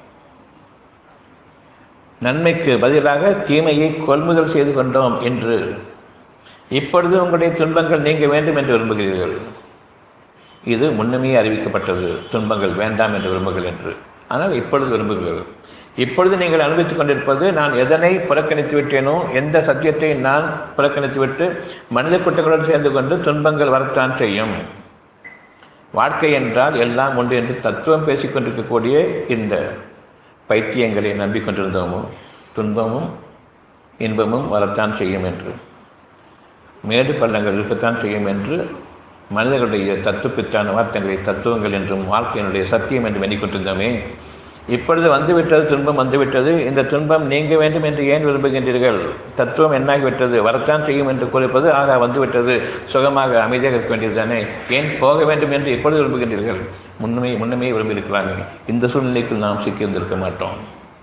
[SPEAKER 1] நன்மைக்கு பதிலாக தீமையை கொள்முதல் செய்து கொண்டோம் என்று இப்பொழுது உங்களுடைய துன்பங்கள் நீங்க வேண்டும் என்று விரும்புகிறீர்கள் இது முன்னமே அறிவிக்கப்பட்டது துன்பங்கள் வேண்டாம் என்று விரும்புங்கள் என்று ஆனால் இப்பொழுது விரும்புகிறீர்கள் இப்பொழுது நீங்கள் அனுபவித்துக் கொண்டிருப்பது நான் எதனை புறக்கணித்து விட்டேனோ எந்த சத்தியத்தை நான் புறக்கணித்து விட்டு மனித குற்றங்களோடு சேர்ந்து கொண்டு துன்பங்கள் வரத்தான் செய்யும் வாழ்க்கை என்றால் எல்லாம் உண்டு என்று தத்துவம் பேசிக் கொண்டிருக்கக்கூடிய இந்த பைத்தியங்களை நம்பிக்கொண்டிருந்தோமோ துன்பமும் இன்பமும் வரத்தான் செய்யும் என்று மேடு பள்ளங்கள் இருக்கத்தான் செய்யும் என்று மனிதர்களுடைய தத்துப்பித்தான வார்த்தைகளை தத்துவங்கள் என்றும் வாழ்க்கையினுடைய சத்தியம் என்று எண்ணிக்கொண்டிருந்தோமே இப்பொழுது வந்துவிட்டது துன்பம் வந்துவிட்டது இந்த துன்பம் நீங்க வேண்டும் என்று ஏன் விரும்புகின்றீர்கள் தத்துவம் என்னாகிவிட்டது வரத்தான் செய்யும் என்று குறிப்பது ஆக வந்துவிட்டது சுகமாக அமைதியாக இருக்க வேண்டியதுதானே ஏன் போக வேண்டும் என்று எப்பொழுது விரும்புகின்றீர்கள் முன்னமே முன்னமே விரும்பியிருக்கலாமே இந்த சூழ்நிலைக்குள் நாம் சிக்கியிருந்திருக்க மாட்டோம்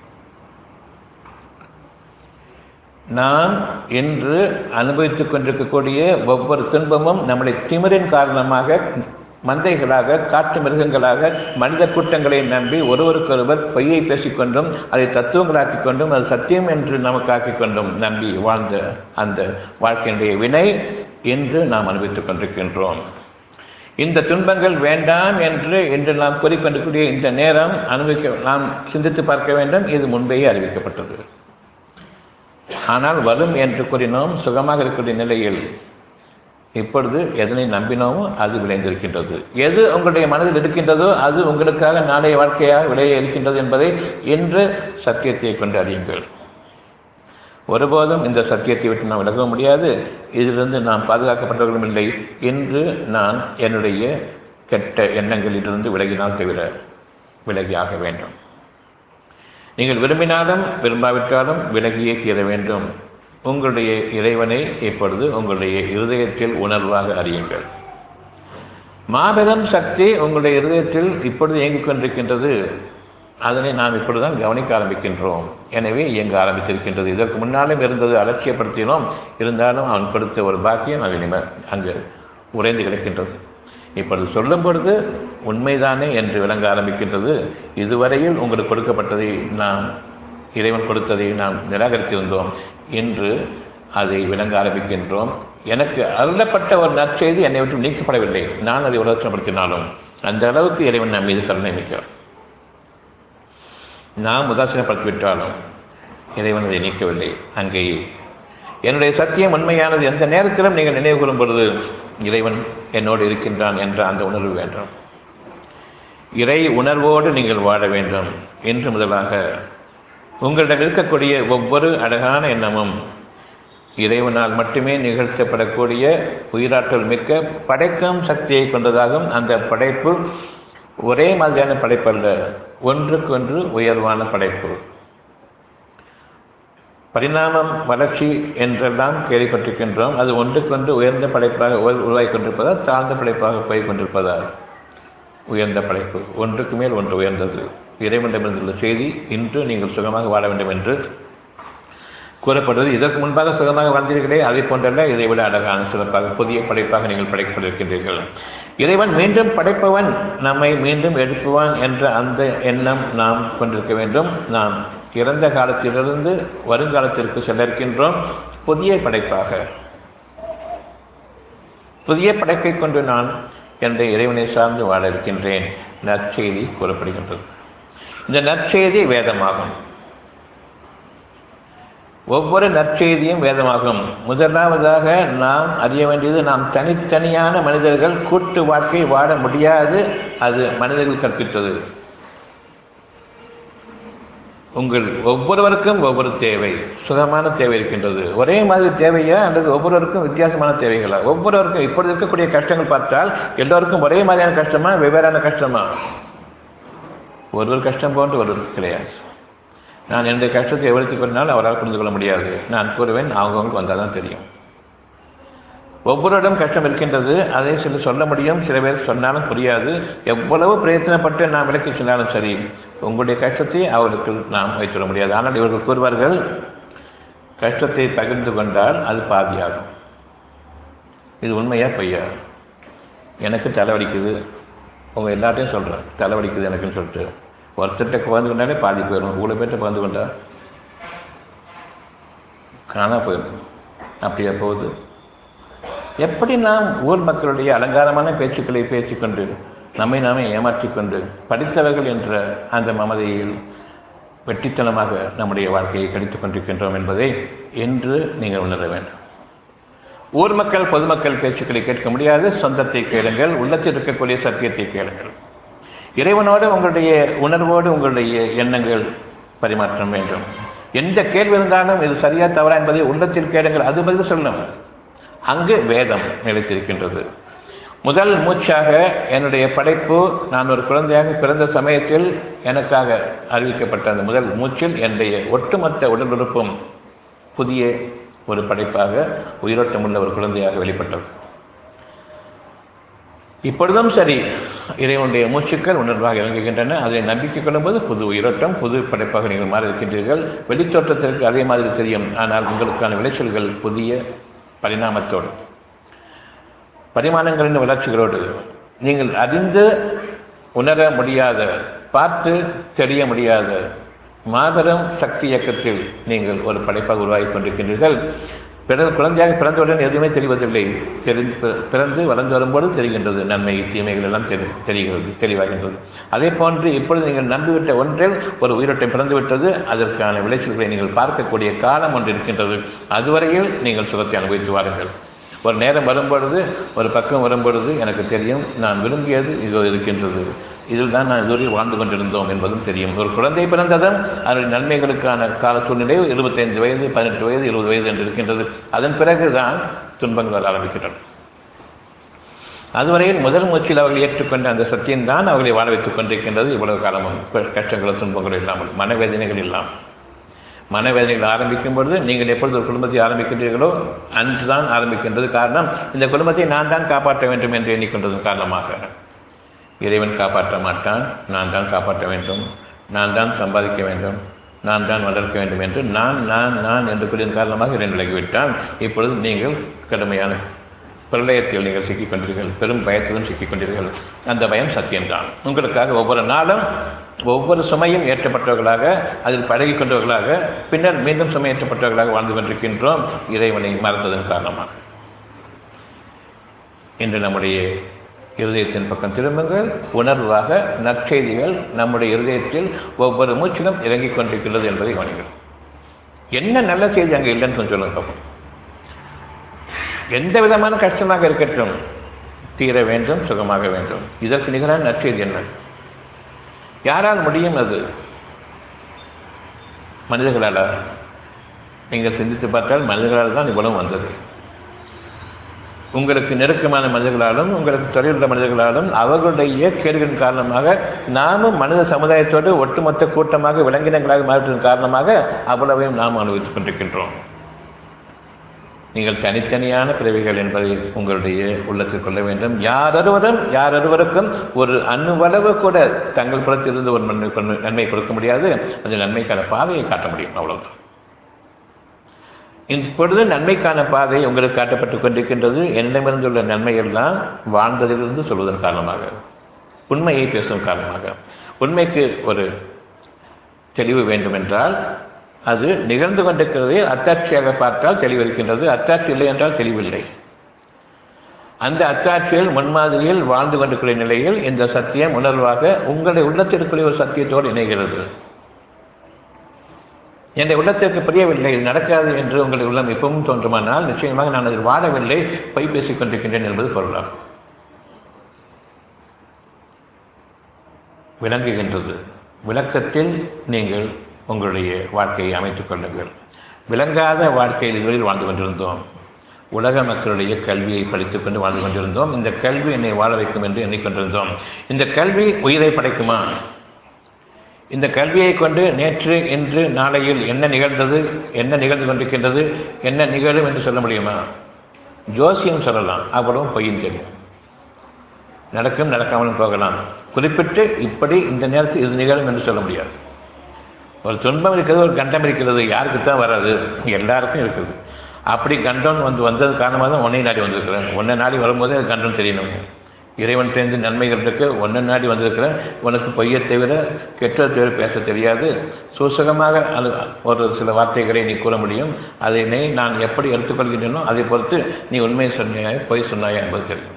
[SPEAKER 1] நாம் இன்று அனுபவித்துக் கொண்டிருக்கக்கூடிய ஒவ்வொரு துன்பமும் நம்முடைய திமிரின் காரணமாக மந்தைகளாக காட்டு மிருகங்களாக மனித கூட்டங்களை நம்பி ஒருவருக்கொருவர் பொய்யை பேசிக்கொண்டும் அதை தத்துவங்களாக்கிக் கொண்டும் அது சத்தியம் என்று நமக்கு ஆக்கிக் கொண்டும் நம்பி வாழ்ந்த அந்த வாழ்க்கையினுடைய வினை இன்று நாம் அனுபவித்துக் கொண்டிருக்கின்றோம் இந்த துன்பங்கள் வேண்டாம் என்று இன்று நாம் கூறிக்கொண்டிருக்கூடிய இந்த நேரம் அனுபவிக்க நாம் சிந்தித்து பார்க்க வேண்டும் இது முன்பேயே அறிவிக்கப்பட்டது ஆனால் வரும் என்று கூறினோம் சுகமாக இருக்கக்கூடிய நிலையில் இப்பொழுது எதனை நம்பினோமோ அது விளைந்திருக்கின்றது எது உங்களுடைய மனதில் இருக்கின்றதோ அது உங்களுக்காக நாளைய வாழ்க்கையாக விளைய இருக்கின்றது என்பதை இன்று சத்தியத்தை கொண்டு அறியுங்கள் ஒருபோதும் இந்த சத்தியத்தை விட்டு நாம் விலக முடியாது இதிலிருந்து நாம் பாதுகாக்கப்பட்டவர்களும் இல்லை இன்று நான் என்னுடைய கெட்ட எண்ணங்களிலிருந்து விலகினால் தவிர விலகியாக வேண்டும் நீங்கள் விரும்பினாலும் விரும்பாவிட்டாலும் விலகியே தீர வேண்டும் உங்களுடைய இறைவனை இப்பொழுது உங்களுடைய இருதயத்தில் உணர்வாக அறியுங்கள் மாபெரும் சக்தி உங்களுடைய இருதயத்தில் இப்பொழுது இயங்கிக் கொண்டிருக்கின்றது அதனை நாம் இப்பொழுதுதான் கவனிக்க ஆரம்பிக்கின்றோம் எனவே இயங்க ஆரம்பித்திருக்கின்றது இதற்கு முன்னாலும் இருந்தது அலட்சியப்படுத்தினோம் இருந்தாலும் அவன் கொடுத்த ஒரு பாக்கியம் அது நிம அங்கு உறைந்து கிடக்கின்றது இப்பொழுது சொல்லும் பொழுது உண்மைதானே என்று விளங்க ஆரம்பிக்கின்றது இதுவரையில் உங்களுக்கு கொடுக்கப்பட்டதை நாம் இறைவன் கொடுத்ததை நாம் நிராகரித்திருந்தோம் இன்று அதை விளங்க ஆரம்பிக்கின்றோம் எனக்கு அருளப்பட்ட ஒரு நற்செய்தி என்னை விட்டு நீக்கப்படவில்லை நான் அதை உலகப்படுத்தினாலும் அந்த அளவுக்கு இறைவன் நம் மீது கருணை மிக்கிறார் நாம் உதாசீனப்படுத்திவிட்டாலும் இறைவன் அதை நீக்கவில்லை அங்கேயே என்னுடைய சத்தியம் உண்மையானது எந்த நேரத்திலும் நீங்கள் நினைவு கூறும் பொழுது இறைவன் என்னோடு இருக்கின்றான் என்ற அந்த உணர்வு வேண்டும் இறை உணர்வோடு நீங்கள் வாழ வேண்டும் என்று முதலாக உங்களிடம் இருக்கக்கூடிய ஒவ்வொரு அழகான எண்ணமும் இறைவனால் மட்டுமே நிகழ்த்தப்படக்கூடிய உயிராற்றல் மிக்க படைக்கும் சக்தியை கொண்டதாகும் அந்த படைப்பு ஒரே மாதிரியான படைப்பல்ல ஒன்றுக்கொன்று உயர்வான படைப்பு பரிணாமம் வளர்ச்சி என்றெல்லாம் கேள்விப்பட்டிருக்கின்றோம் அது ஒன்றுக்கொன்று உயர்ந்த படைப்பாக உருவாகி கொண்டிருப்பதா தாழ்ந்த படைப்பாக போய் கொண்டிருப்பதா உயர்ந்த படைப்பு ஒன்றுக்கு மேல் ஒன்று உயர்ந்தது இறைவனிடமிருந்துள்ள செய்தி இன்று நீங்கள் சுகமாக வாழ வேண்டும் என்று கூறப்படுவது இதற்கு முன்பாக சுகமாக வாழ்ந்தீர்களே அதை போன்றல்ல இதை விட அழகான சிறப்பாக புதிய படைப்பாக நீங்கள் படைக்கப்பட்டிருக்கின்றீர்கள் இறைவன் மீண்டும் படைப்பவன் நம்மை மீண்டும் எழுப்புவான் என்ற அந்த எண்ணம் நாம் கொண்டிருக்க வேண்டும் நாம் இறந்த காலத்திலிருந்து வருங்காலத்திற்கு செல்ல இருக்கின்றோம் புதிய படைப்பாக புதிய படைப்பை கொண்டு நான் என்ற இறைவனை சார்ந்து வாழ இருக்கின்றேன் நற்செய்தி கூறப்படுகின்றது இந்த நற்செய்தி வேதமாகும் ஒவ்வொரு நற்செய்தியும் வேதமாகும் முதலாவதாக நாம் அறிய வேண்டியது நாம் தனித்தனியான மனிதர்கள் கூட்டு வாழ்க்கை வாழ முடியாது அது மனிதர்கள் கற்பித்தது உங்கள் ஒவ்வொருவருக்கும் ஒவ்வொரு தேவை சுகமான தேவை இருக்கின்றது ஒரே மாதிரி தேவையா அல்லது ஒவ்வொருவருக்கும் வித்தியாசமான தேவைகளா ஒவ்வொருவருக்கும் இப்பொழுது இருக்கக்கூடிய கஷ்டங்கள் பார்த்தால் எல்லோருக்கும் ஒரே மாதிரியான கஷ்டமா வெவ்வேறான கஷ்டமா ஒருவர் கஷ்டம் போன்று ஒருவருக்கு கிடையாது நான் என்னுடைய கஷ்டத்தை எவ்வளவு கொண்டாலும் அவரால் புரிந்து கொள்ள முடியாது நான் கூறுவேன் அவங்கவுங்களுக்கு வந்தால் தான் தெரியும் ஒவ்வொருடம் கஷ்டம் இருக்கின்றது அதை சில சொல்ல முடியும் சில பேர் சொன்னாலும் புரியாது எவ்வளவு பிரயத்தனப்பட்டு நாம் விளக்கி சொன்னாலும் சரி உங்களுடைய கஷ்டத்தை அவர்களுக்கு நாம் வைத்துவிட முடியாது ஆனால் இவர்கள் கூறுவார்கள் கஷ்டத்தை பகிர்ந்து கொண்டால் அது பாதியாகும் இது உண்மையா பொய்யா எனக்கு தலைவலிக்குது உங்கள் எல்லாத்தையும் சொல்கிறேன் தலைவலிக்குது எனக்குன்னு சொல்லிட்டு ஒருத்தர்கிட்ட பகிர்ந்து கொண்டாலே பாதி போயிடும் இவ்வளோ பேர்கிட்ட பகிர்ந்து கொண்டா காணா போயிடும் அப்படியா போகுது எப்படி நாம் ஊர் மக்களுடைய அலங்காரமான பேச்சுக்களை பேசிக்கொண்டு நம்மை நாமே ஏமாற்றிக்கொண்டு படித்தவர்கள் என்ற அந்த மமதையில் வெட்டித்தனமாக நம்முடைய வாழ்க்கையை கடித்துக் கொண்டிருக்கின்றோம் என்பதை என்று நீங்கள் உணர வேண்டும் ஊர் மக்கள் பொதுமக்கள் பேச்சுக்களை கேட்க முடியாது சொந்தத்தை கேளுங்கள் உள்ளத்தில் இருக்கக்கூடிய சத்தியத்தை கேளுங்கள் இறைவனோடு உங்களுடைய உணர்வோடு உங்களுடைய எண்ணங்கள் பரிமாற்றம் வேண்டும் எந்த கேள்வி இருந்தாலும் இது சரியா தவறா என்பதை உள்ளத்தில் கேளுங்கள் அது பதில் சொல்லணும் அங்கு வேதம் நிலைத்திருக்கின்றது முதல் மூச்சாக என்னுடைய படைப்பு நான் ஒரு குழந்தையாக பிறந்த சமயத்தில் எனக்காக அறிவிக்கப்பட்ட அந்த முதல் மூச்சில் என்னுடைய ஒட்டுமொத்த உடல் உறுப்பும் புதிய ஒரு படைப்பாக உயிரோட்டமுள்ள ஒரு குழந்தையாக வெளிப்பட்டது இப்பொழுதும் சரி இறைவனுடைய மூச்சுக்கள் உணர்வாக இறங்குகின்றன அதை நம்பிக்கை கொள்ளும்போது புது உயிரோட்டம் புது படைப்பாக நீங்கள் மாறி இருக்கின்றீர்கள் வெளித்தோற்றத்திற்கு அதே மாதிரி தெரியும் ஆனால் உங்களுக்கான விளைச்சல்கள் புதிய பரிணாமத்தோடு பரிமாணங்களின் வளர்ச்சிகளோடு நீங்கள் அறிந்து உணர முடியாத பார்த்து தெரிய முடியாத மாபெரும் சக்தி இயக்கத்தில் நீங்கள் ஒரு படைப்பாக உருவாகி கொண்டிருக்கின்றீர்கள் பிறகு குழந்தையாக பிறந்தவுடன் எதுவுமே தெரிவதில்லை தெரிந்து பிறந்து வளர்ந்து வரும்போது தெரிகின்றது நன்மை தீமைகள் எல்லாம் தெரி தெரிகிறது தெளிவாகின்றது அதே போன்று இப்பொழுது நீங்கள் நம்பிவிட்ட ஒன்றில் ஒரு உயிரோட்டம் பிறந்துவிட்டது அதற்கான விளைச்சல்களை நீங்கள் பார்க்கக்கூடிய காலம் ஒன்று இருக்கின்றது அதுவரையில் நீங்கள் சுகத்தை அனுபவித்து வாருங்கள் ஒரு நேரம் வரும்பொழுது ஒரு பக்கம் வரும்பொழுது எனக்கு தெரியும் நான் விரும்பியது இதோ இருக்கின்றது இதில் தான் நான் இதுவரை வாழ்ந்து கொண்டிருந்தோம் என்பதும் தெரியும் ஒரு குழந்தை பிறந்ததும் அதனுடைய நன்மைகளுக்கான கால சூழ்நிலை இருபத்தைந்து வயது பதினெட்டு வயது இருபது வயது என்று இருக்கின்றது அதன் பிறகுதான் துன்பங்கள் ஆரம்பிக்கின்றன அதுவரையில் முதல் மூச்சில் அவர்கள் ஏற்றுக்கொண்ட அந்த சத்தியம் தான் அவர்களை வாழ வைத்துக் கொண்டிருக்கின்றது இவ்வளவு காலமும் கஷ்டங்களும் துன்பங்களும் இல்லாமல் மனவேதனைகள் இல்லாமல் மனவேதனைகள் ஆரம்பிக்கும் பொழுது நீங்கள் எப்பொழுது ஒரு குடும்பத்தை ஆரம்பிக்கின்றீர்களோ அன்று தான் ஆரம்பிக்கின்றது காரணம் இந்த குடும்பத்தை நான் தான் காப்பாற்ற வேண்டும் என்று எண்ணிக்கொண்டதன் காரணமாக இறைவன் காப்பாற்ற மாட்டான் நான் தான் காப்பாற்ற வேண்டும் நான் தான் சம்பாதிக்க வேண்டும் நான் தான் வளர்க்க வேண்டும் என்று நான் நான் நான் என்று கூறியதன் காரணமாக இறைவன் விலகிவிட்டான் இப்பொழுது நீங்கள் கடுமையான பிரளயத்தில் நீங்கள் சிக்கிக் கொண்டீர்கள் பெரும் பயத்திலும் சிக்கிக் கொண்டீர்கள் அந்த பயம் சத்தியம்தான் உங்களுக்காக ஒவ்வொரு நாளும் ஒவ்வொரு சுமையும் ஏற்றப்பட்டவர்களாக அதில் பழகி கொண்டவர்களாக பின்னர் மீண்டும் சுமை ஏற்றப்பட்டவர்களாக வாழ்ந்து கொண்டிருக்கின்றோம் இறைவனை மறந்ததன் காரணமாக இன்று நம்முடைய இருதயத்தின் பக்கம் திரும்புங்கள் உணர்வாக நற்செய்திகள் நம்முடைய இருதயத்தில் ஒவ்வொரு மூச்சிலும் இறங்கிக் கொண்டிருக்கிறது என்பதை கவனிங்கள் என்ன நல்ல செய்தி அங்கே இல்லைன்னு கொஞ்சம் சொல்லுங்க பாப்போம். எந்த விதமான கஷ்டமாக இருக்கட்டும் தீர வேண்டும் சுகமாக வேண்டும் இதற்கு நிகரான நற்செய்தி என்ன யாரால் முடியும் அது மனிதர்களால் நீங்கள் சிந்தித்து பார்த்தால் மனிதர்களால் தான் இவ்வளவு வந்தது உங்களுக்கு நெருக்கமான மனிதர்களாலும் உங்களுக்கு தொழிலுள்ள மனிதர்களாலும் அவர்களுடைய கேடுகளின் காரணமாக நாமும் மனித சமுதாயத்தோடு ஒட்டுமொத்த கூட்டமாக விலங்கினங்களாக மாறிட்டதன் காரணமாக அவ்வளவையும் நாம் அனுபவித்துக் கொண்டிருக்கின்றோம் நீங்கள் தனித்தனியான பிறவிகள் என்பதை உங்களுடைய உள்ளத்தில் கொள்ள வேண்டும் யாரொருவரும் யாரொருவருக்கும் ஒரு அணுவளவு கூட தங்கள் புறத்திலிருந்து ஒரு நன்மை நன்மை கொடுக்க முடியாது அது நன்மைக்கான பாதையை காட்ட முடியும் அவ்வளவுதான் இப்பொழுது நன்மைக்கான பாதை உங்களுக்கு காட்டப்பட்டுக் கொண்டிருக்கின்றது என்னிடமிருந்துள்ள நன்மையெல்லாம் வாழ்ந்ததிலிருந்து சொல்வதன் காரணமாக உண்மையை பேசும் காரணமாக உண்மைக்கு ஒரு தெளிவு வேண்டும் என்றால் அது நிகழ்ந்து கொண்டிருக்கிறதை அத்தாட்சியாக பார்த்தால் தெளிவிருக்கின்றது அத்தாட்சி இல்லை என்றால் தெளிவில்லை அந்த அத்தாட்சியில் முன்மாதிரியில் வாழ்ந்து கொண்டிருக்கிற நிலையில் இந்த சத்தியம் உணர்வாக உங்களுடைய உள்ளத்திற்குரிய ஒரு சத்தியத்தோடு இணைகிறது என்னுடைய உள்ளத்திற்கு புரியவில்லை இது நடக்காது என்று உங்களுடைய உள்ளம் எப்பவும் தோன்றுமானால் நிச்சயமாக நான் அதில் வாழவில்லை பொய் பேசிக் கொண்டிருக்கின்றேன் என்பது பொருளாகும் விளங்குகின்றது விளக்கத்தில் நீங்கள் உங்களுடைய வாழ்க்கையை அமைத்துக் கொள்ளுங்கள் விளங்காத வாழ்க்கையில் இதுவரையில் வாழ்ந்து கொண்டிருந்தோம் உலக மக்களுடைய கல்வியை படித்துக் கொண்டு வாழ்ந்து கொண்டிருந்தோம் இந்த கல்வி என்னை வாழ வைக்கும் என்று எண்ணிக்கொண்டிருந்தோம் இந்த கல்வி உயிரை படைக்குமா இந்த கல்வியை கொண்டு நேற்று இன்று நாளையில் என்ன நிகழ்ந்தது என்ன நிகழ்ந்து கொண்டிருக்கின்றது என்ன நிகழும் என்று சொல்ல முடியுமா ஜோசியம் சொல்லலாம் அவ்வளவும் பொய்யும் தெரியும் நடக்கும் நடக்காமலும் போகலாம் குறிப்பிட்டு இப்படி இந்த நேரத்தில் இது நிகழும் என்று சொல்ல முடியாது ஒரு துன்பம் இருக்கிறது ஒரு கண்டம் இருக்கிறது யாருக்கு தான் வராது எல்லாருக்கும் இருக்குது அப்படி கண்டம் வந்து வந்தது காரணமாக தான் ஒன்றை நாடி வந்திருக்கிறேன் ஒன்றை நாடி வரும்போதே அது கண்டம் தெரியணும் இறைவன் தெரிந்து நன்மைகள் இருக்கு ஒன்றை நாடி வந்திருக்கிறேன் உனக்கு பொய்யை தவிர கெட்டதை தவிர பேச தெரியாது சூசகமாக அது ஒரு சில வார்த்தைகளை நீ கூற முடியும் அதை நீ நான் எப்படி எடுத்துக்கொள்கின்றனோ அதை பொறுத்து நீ உண்மையை சொன்னாயா பொய் சொன்னாயா என்பது தெரியும்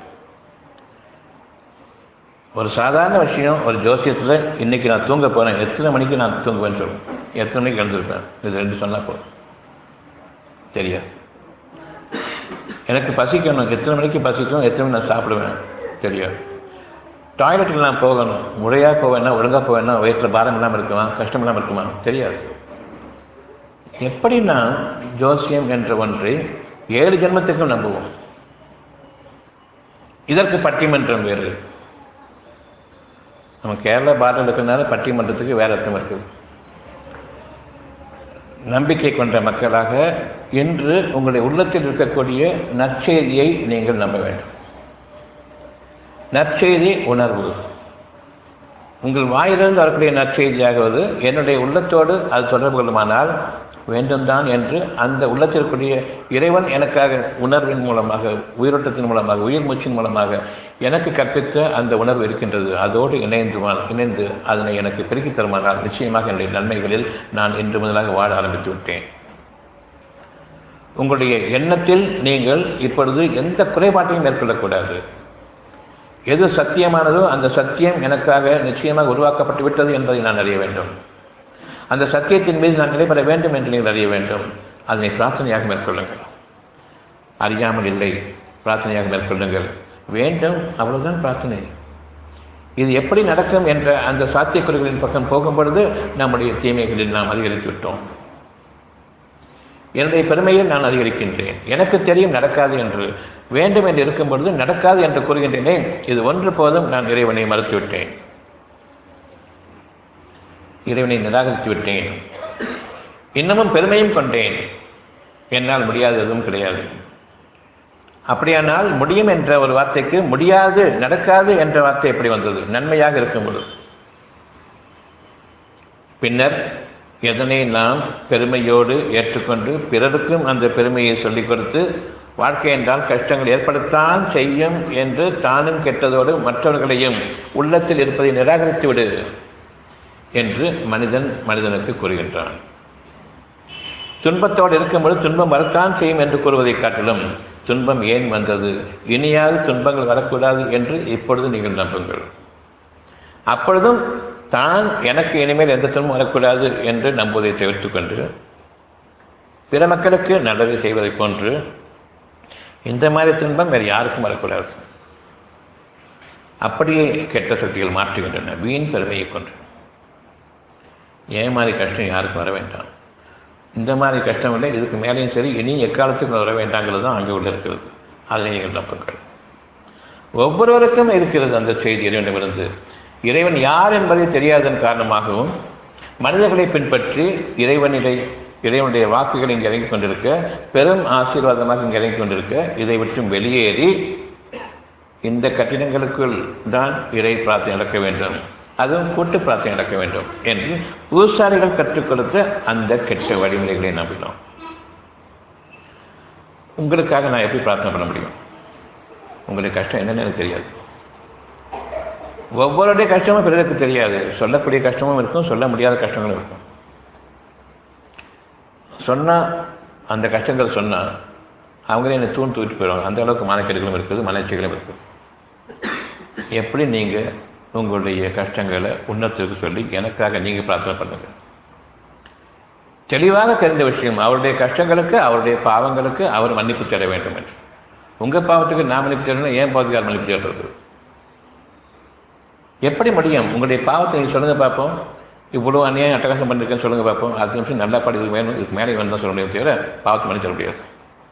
[SPEAKER 1] ஒரு சாதாரண விஷயம் ஒரு ஜோசியத்தில் இன்னைக்கு நான் தூங்க போகிறேன் எத்தனை மணிக்கு நான் தூங்குவேன்னு சொல்லுவேன் எத்தனை மணிக்கு எழுந்திருப்பேன் இது ரெண்டு சொன்னால் போதும் தெரியாது எனக்கு பசிக்கணும் எத்தனை மணிக்கு பசிக்கும் எத்தனை மணி நான் சாப்பிடுவேன் தெரியாது டாய்லெட்டுக்கு நான் போகணும் முறையாக போவேன்னா ஒழுங்காக போவேன்னா வயிற்றில் பாரம் இல்லாமல் இருக்குமா கஷ்டம் இல்லாமல் இருக்குமா தெரியாது எப்படி நான் ஜோசியம் என்ற ஒன்றை ஏழு ஜென்மத்துக்கும் நம்புவோம் இதற்கு பட்டிமன்றம் வேறு நம்ம கேரளா பார்டர் இருக்கிறதுனால பட்டிமன்றத்துக்கு வேற அர்த்தம் இருக்குது நம்பிக்கை கொண்ட மக்களாக இன்று உங்களுடைய உள்ளத்தில் இருக்கக்கூடிய நற்செய்தியை நீங்கள் நம்ப வேண்டும் நற்செய்தி உணர்வு உங்கள் வாயிலிருந்து வரக்கூடிய நற்செய்தியாகுவது என்னுடைய உள்ளத்தோடு அது தொடர்பு கொள்ளுமானால் வேண்டும்தான் என்று அந்த உள்ளத்திற்குரிய இறைவன் எனக்காக உணர்வின் மூலமாக உயிரோட்டத்தின் மூலமாக உயிர் மூச்சின் மூலமாக எனக்கு கற்பித்த அந்த உணர்வு இருக்கின்றது அதோடு இணைந்து இணைந்து அதனை எனக்கு பெருக்கித் தருமானால் நிச்சயமாக என்னுடைய நன்மைகளில் நான் இன்று முதலாக வாழ ஆரம்பித்து விட்டேன் உங்களுடைய எண்ணத்தில் நீங்கள் இப்பொழுது எந்த குறைபாட்டையும் மேற்கொள்ளக்கூடாது எது சத்தியமானதோ அந்த சத்தியம் எனக்காக நிச்சயமாக உருவாக்கப்பட்டு விட்டது என்பதை நான் அறிய வேண்டும் அந்த சத்தியத்தின் மீது நான் நிலைபெற வேண்டும் என்று நீங்கள் அறிய வேண்டும் அதனை பிரார்த்தனையாக மேற்கொள்ளுங்கள் அறியாமல் இல்லை பிரார்த்தனையாக மேற்கொள்ளுங்கள் வேண்டும் அவ்வளவுதான் பிரார்த்தனை இது எப்படி நடக்கும் என்ற அந்த சாத்தியக்குறைகளின் பக்கம் போகும் பொழுது நம்முடைய தீமைகளில் நாம் அதிகரித்து விட்டோம் என்னுடைய பெருமையில் நான் அதிகரிக்கின்றேன் எனக்கு தெரியும் நடக்காது என்று வேண்டும் என்று இருக்கும் பொழுது நடக்காது என்று கூறுகின்றேனே இது ஒன்று போதும் நான் இறைவனை மறுத்துவிட்டேன் இறைவனை நிராகரித்து விட்டேன் இன்னமும் பெருமையும் கொண்டேன் என்னால் முடியாது எதுவும் கிடையாது அப்படியானால் முடியும் என்ற ஒரு வார்த்தைக்கு முடியாது நடக்காது என்ற வார்த்தை எப்படி வந்தது நன்மையாக இருக்கும்போது பின்னர் எதனை நாம் பெருமையோடு ஏற்றுக்கொண்டு பிறருக்கும் அந்த பெருமையை சொல்லிக் கொடுத்து வாழ்க்கை என்றால் கஷ்டங்கள் ஏற்படத்தான் செய்யும் என்று தானும் கெட்டதோடு மற்றவர்களையும் உள்ளத்தில் இருப்பதை நிராகரித்து விடு என்று மனிதன் மனிதனுக்கு கூறுகின்றான் துன்பத்தோடு இருக்கும்போது துன்பம் வரத்தான் செய்யும் என்று கூறுவதை காட்டிலும் துன்பம் ஏன் வந்தது இனியாவது துன்பங்கள் வரக்கூடாது என்று இப்பொழுது நீங்கள் நம்புங்கள் அப்பொழுதும் தான் எனக்கு இனிமேல் எந்த துன்பம் வரக்கூடாது என்று நம்புவதை தவிர்த்து கொண்டு பிற மக்களுக்கு நல்லது செய்வதை போன்று இந்த மாதிரி துன்பம் வேறு யாருக்கும் வரக்கூடாது அப்படியே கெட்ட சக்திகள் மாற்றுகின்றன வீண் பெருமையை கொண்டு ஏன் மாதிரி கஷ்டம் யாருக்கும் வர வேண்டாம் இந்த மாதிரி கஷ்டம் இல்லை இதுக்கு மேலேயும் சரி இனி எக்காலத்துக்கு வர வேண்டாங்கிறது தான் அங்கே உள்ள இருக்கிறது அதை நீங்கள் நம்புங்கள் ஒவ்வொருவருக்கும் இருக்கிறது அந்த செய்தி இறைவனிடமிருந்து இறைவன் யார் என்பதை தெரியாததன் காரணமாகவும் மனிதர்களை பின்பற்றி இறைவனிடை இறைவனுடைய வாக்குகள் இங்கே இறங்கிக் கொண்டிருக்க பெரும் ஆசீர்வாதமாக இங்கே இறங்கிக் கொண்டிருக்க இதை விட்டும் வெளியேறி இந்த கட்டிடங்களுக்குள் தான் இறை பிரார்த்தனை நடக்க வேண்டும் அதுவும் கூட்டு பிரார்த்தனை நடக்க வேண்டும் என்று பூசாரிகள் கற்றுக் கொடுத்த அந்த கெட்ட வழிமுறைகளை நம்பினோம் உங்களுக்காக நான் எப்படி பிரார்த்தனை பண்ண முடியும் உங்களுக்கு கஷ்டம் என்னன்னு எனக்கு தெரியாது ஒவ்வொருடைய கஷ்டமும் பிறருக்கு தெரியாது சொல்லக்கூடிய கஷ்டமும் இருக்கும் சொல்ல முடியாத கஷ்டங்களும் இருக்கும் சொன்னால் அந்த கஷ்டங்கள் சொன்னால் அவங்களே என்னை தூண் தூக்கிட்டு போயிடுவாங்க அந்த அளவுக்கு மனக்கெடுகளும் இருக்குது மனச்சைகளும் இருக்குது எப்படி நீங்கள் உங்களுடைய கஷ்டங்களை உன்னத்திற்கு சொல்லி எனக்காக நீங்கள் பிரார்த்தனை பண்ணுங்க தெளிவாக தெரிந்த விஷயம் அவருடைய கஷ்டங்களுக்கு அவருடைய பாவங்களுக்கு அவர் மன்னிப்பு தேட வேண்டும் என்று உங்கள் பாவத்துக்கு நான் மன்னிப்பு தேடணும் ஏன் பாவத்துக்கு யார் மன்னிப்பு தேடுறது எப்படி முடியும் உங்களுடைய பாவத்தை நீங்கள் சொல்லுங்கள் பார்ப்போம் இவ்வளோ அநியாயம் அட்டகாசம் பண்ணிருக்கேன்னு சொல்லுங்கள் பார்ப்போம் அடுத்த நிமிஷம் நல்லா பாடி இது வேணும் இதுக்கு மேலே வேணும் தான் சொல்ல முடியும் தவிர பாவத்தை மன்னிச்சு சொல்ல முடியாது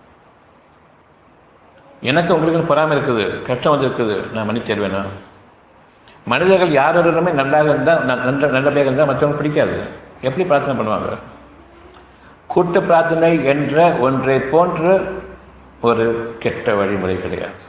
[SPEAKER 1] எனக்கு உங்களுக்கு பொறாமல் இருக்குது கஷ்டம் வந்திருக்குது நான் மன்னிப்பு தேடுவேனா மனிதர்கள் யாரோருமே நல்லாக இருந்தால் நல்ல நல்லபடியாக இருந்தால் மற்றவங்க பிடிக்காது எப்படி பிரார்த்தனை பண்ணுவாங்க கூட்டு பிரார்த்தனை என்ற ஒன்றை போன்று ஒரு கெட்ட வழிமுறை கிடையாது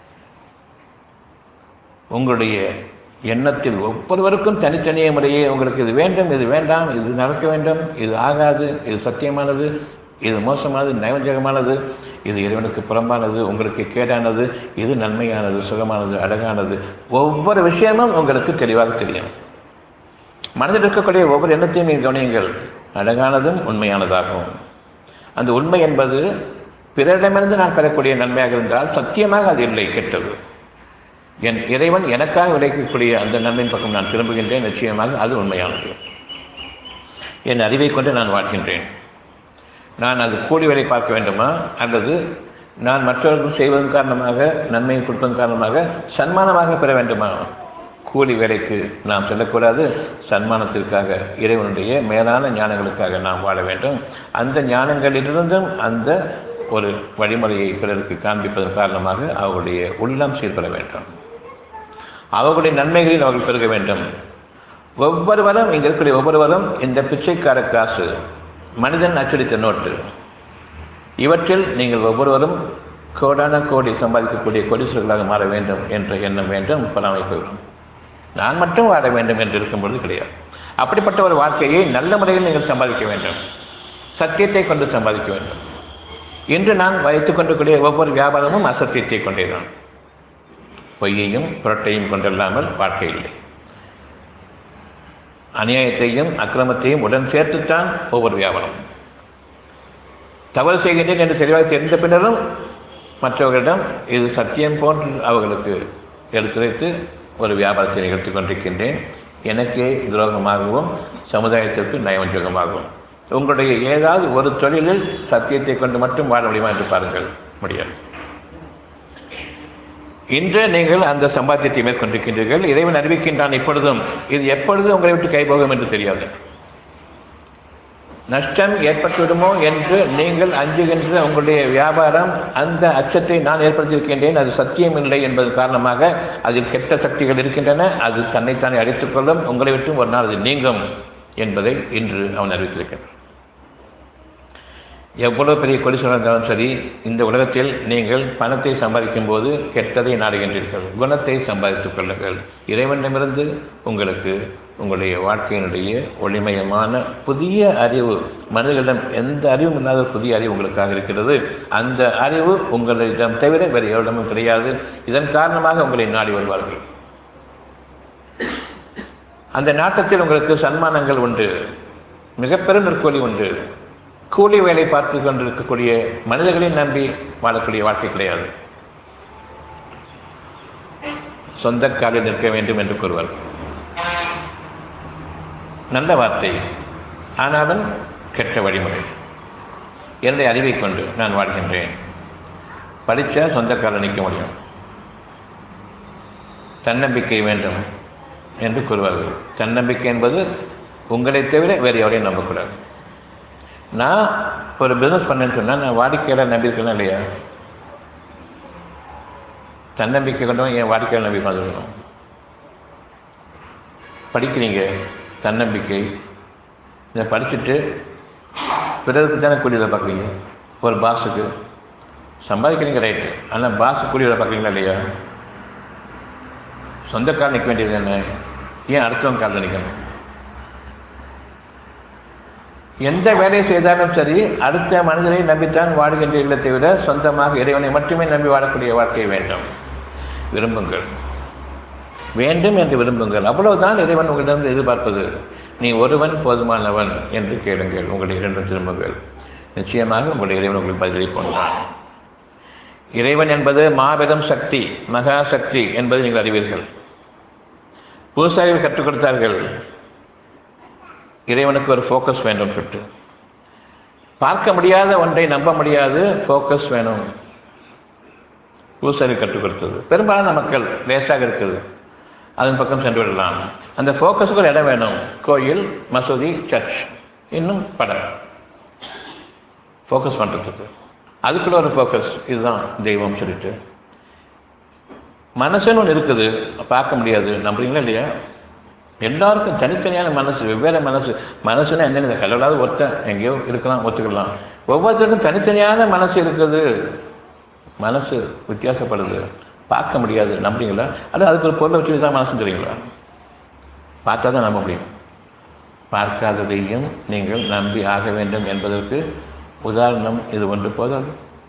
[SPEAKER 1] உங்களுடைய எண்ணத்தில் ஒவ்வொருவருக்கும் தனித்தனிய முறையே உங்களுக்கு இது வேண்டும் இது வேண்டாம் இது நடக்க வேண்டும் இது ஆகாது இது சத்தியமானது இது மோசமானது நைவஞ்சகமானது இது இறைவனுக்கு புறம்பானது உங்களுக்கு கேடானது இது நன்மையானது சுகமானது அழகானது ஒவ்வொரு விஷயமும் உங்களுக்கு தெளிவாக தெரியும் மனதில் இருக்கக்கூடிய ஒவ்வொரு எண்ணத்தையும் நீங்கள் கவனியுங்கள் அழகானதும் உண்மையானதாகும் அந்த உண்மை என்பது பிறரிடமிருந்து நான் பெறக்கூடிய நன்மையாக இருந்தால் சத்தியமாக அது இல்லை கெட்டது என் இறைவன் எனக்காக விளைக்கக்கூடிய அந்த நன்மையின் பக்கம் நான் திரும்புகின்றேன் நிச்சயமாக அது உண்மையானது என் அறிவை கொண்டு நான் வாழ்கின்றேன் நான் அது கூலி வேலை பார்க்க வேண்டுமா அல்லது நான் மற்றவர்கள் செய்வதன் காரணமாக நன்மையை கொடுப்பதன் காரணமாக சன்மானமாக பெற வேண்டுமா கூலி வேலைக்கு நாம் செல்லக்கூடாது சன்மானத்திற்காக இறைவனுடைய மேலான ஞானங்களுக்காக நாம் வாழ வேண்டும் அந்த ஞானங்களிலிருந்தும் அந்த ஒரு வழிமுறையை பிறருக்கு காண்பிப்பதன் காரணமாக அவர்களுடைய உள்ளம் சீர்பெற வேண்டும் அவர்களுடைய நன்மைகளில் அவர்கள் பெருக வேண்டும் ஒவ்வொருவரும் இங்கே இருக்கக்கூடிய ஒவ்வொருவரும் இந்த பிச்சைக்கார காசு மனிதன் அச்சடித்த நோட்டு இவற்றில் நீங்கள் ஒவ்வொருவரும் கோடான கோடி சம்பாதிக்கக்கூடிய கொடிசுகளாக மாற வேண்டும் என்ற எண்ணம் வேண்டும் பராமரிப்பு வேண்டும் நான் மட்டும் வாழ வேண்டும் என்று இருக்கும்பொழுது கிடையாது அப்படிப்பட்ட ஒரு வாழ்க்கையை நல்ல முறையில் நீங்கள் சம்பாதிக்க வேண்டும் சத்தியத்தை கொண்டு சம்பாதிக்க வேண்டும் இன்று நான் வைத்துக் கொண்டிருக்கூடிய ஒவ்வொரு வியாபாரமும் அசத்தியத்தை கொண்டேதான் பொய்யையும் புரட்டையும் கொண்டில்லாமல் வாழ்க்கை இல்லை அநியாயத்தையும் அக்கிரமத்தையும் உடன் சேர்த்துத்தான் ஒவ்வொரு வியாபாரம் தவறு செய்கின்றேன் என்று தெளிவாக தெரிந்த பின்னரும் மற்றவர்களிடம் இது சத்தியம் போன்று அவர்களுக்கு எடுத்துரைத்து ஒரு வியாபாரத்தை நிகழ்த்தி கொண்டிருக்கின்றேன் எனக்கே துரோகமாகவும் சமுதாயத்திற்கு நயவஞ்சகமாகவும் உங்களுடைய ஏதாவது ஒரு தொழிலில் சத்தியத்தை கொண்டு மட்டும் வாழ முடியுமா என்று பாருங்கள் முடியாது இன்று நீங்கள் அந்த சம்பாத்தியத்தை மேற்கொண்டிருக்கின்றீர்கள் இறைவன் அறிவிக்கின்றான் இப்பொழுதும் இது எப்பொழுது உங்களை விட்டு கைபோகும் என்று தெரியாது நஷ்டம் ஏற்பட்டுவிடுமோ என்று நீங்கள் அஞ்சுகின்ற உங்களுடைய வியாபாரம் அந்த அச்சத்தை நான் ஏற்படுத்தியிருக்கின்றேன் அது சத்தியம் இல்லை என்பது காரணமாக அதில் கெட்ட சக்திகள் இருக்கின்றன அது தன்னைத்தானே அழைத்துக் கொள்ளும் உங்களை விட்டும் ஒரு நாள் அது நீங்கும் என்பதை இன்று அவன் அறிவித்திருக்கின்றான் எவ்வளவு பெரிய கொடிசனம் இருந்தாலும் சரி இந்த உலகத்தில் நீங்கள் பணத்தை சம்பாதிக்கும் போது கெட்டதை நாடுகின்றீர்கள் குணத்தை சம்பாதித்துக் கொள்ளுங்கள் இறைவனிடமிருந்து உங்களுக்கு உங்களுடைய வாழ்க்கையினுடைய ஒளிமயமான புதிய அறிவு மனிதர்களிடம் எந்த அறிவும் இல்லாத புதிய அறிவு உங்களுக்காக இருக்கிறது அந்த அறிவு உங்களிடம் தவிர வேறு எவரிடமும் கிடையாது இதன் காரணமாக உங்களை நாடி வருவார்கள் அந்த நாட்டத்தில் உங்களுக்கு சன்மானங்கள் உண்டு மிக பெரும் நற்கூலி உண்டு கூலி வேலை பார்த்து கொண்டிருக்கக்கூடிய மனிதர்களை நம்பி வாழக்கூடிய வாழ்க்கை கிடையாது சொந்த காலில் நிற்க வேண்டும் என்று கூறுவார் நல்ல வார்த்தை ஆனாலும் கெட்ட வழிமுறை என்னுடைய அறிவை கொண்டு நான் வாழ்கின்றேன் படித்தா சொந்தக்காரர் நிற்க முடியும் தன்னம்பிக்கை வேண்டும் என்று கூறுவார்கள் தன்னம்பிக்கை என்பது உங்களை தவிர வேறு எவரையும் நம்பக்கூடாது நான் ஒரு பிஸ்னஸ் பண்ணேன்னு சொன்னால் நான் வாடிக்கையாளர் நம்பியிருக்கேனா இல்லையா தன்னம்பிக்கை கொண்டவன் என் வாடிக்கையாளர் நம்பி வந்துடணும் படிக்கிறீங்க தன்னம்பிக்கை இதை படிச்சுட்டு பிறருக்கு தானே கூலியில் பார்க்குறீங்க ஒரு பாஸுக்கு சம்பாதிக்கிறீங்க ரைட்டு ஆனால் பாஸு கூலியில் பார்க்குறீங்களா இல்லையா சொந்த கால் நிற்க வேண்டியது என்ன ஏன் அடுத்தவங்க காலில் நிற்கணும் எந்த வேலையை செய்தாலும் சரி அடுத்த மனிதரை நம்பித்தான் வாடுகின்றீர்களே தவிர சொந்தமாக இறைவனை மட்டுமே நம்பி வாழக்கூடிய வாழ்க்கை வேண்டும் விரும்புங்கள் வேண்டும் என்று விரும்புங்கள் அவ்வளவுதான் இறைவன் உங்களிடம் எதிர்பார்ப்பது நீ ஒருவன் போதுமானவன் என்று கேளுங்கள் உங்களுடைய இரண்டும் திரும்புங்கள் நிச்சயமாக உங்களுடைய இறைவன் உங்களுக்கு பதிலளிப்பான் இறைவன் என்பது மாபெரும் சக்தி மகா சக்தி என்பதை நீங்கள் அறிவீர்கள் பூசாரிகள் கற்றுக் கொடுத்தார்கள் இறைவனுக்கு ஒரு ஃபோக்கஸ் வேண்டும் சொல்லிட்டு பார்க்க முடியாத ஒன்றை நம்ப முடியாது ஃபோக்கஸ் வேணும் பூசாரி கற்றுக் கொடுத்தது பெரும்பாலான மக்கள் லேசாக இருக்குது அதன் பக்கம் சென்று விடலாம் அந்த ஃபோக்கஸுக்கு ஒரு இடம் வேணும் கோயில் மசூதி சர்ச் இன்னும் படம் ஃபோக்கஸ் பண்ணுறதுக்கு அதுக்குள்ள ஒரு ஃபோக்கஸ் இதுதான் தெய்வம் சொல்லிட்டு மனசுன்னு ஒன்று இருக்குது பார்க்க முடியாது நம்புறீங்களா இல்லையா எல்லாருக்கும் தனித்தனியான மனசு வெவ்வேறு மனசு மனசுன்னா என்னென்ன கல்லடாவது ஒருத்தன் எங்கேயோ இருக்கலாம் ஒத்துக்கலாம் ஒவ்வொருத்தருக்கும் தனித்தனியான மனசு இருக்குது மனசு வித்தியாசப்படுது பார்க்க முடியாது நம்புறீங்களா அல்லது அதுக்கு ஒரு பொருளை வச்சு தான் மனசு தெரியுங்களா பார்த்தா தான் நம்ப முடியும் பார்க்காததையும் நீங்கள் நம்பி ஆக வேண்டும் என்பதற்கு உதாரணம் இது ஒன்று போதாது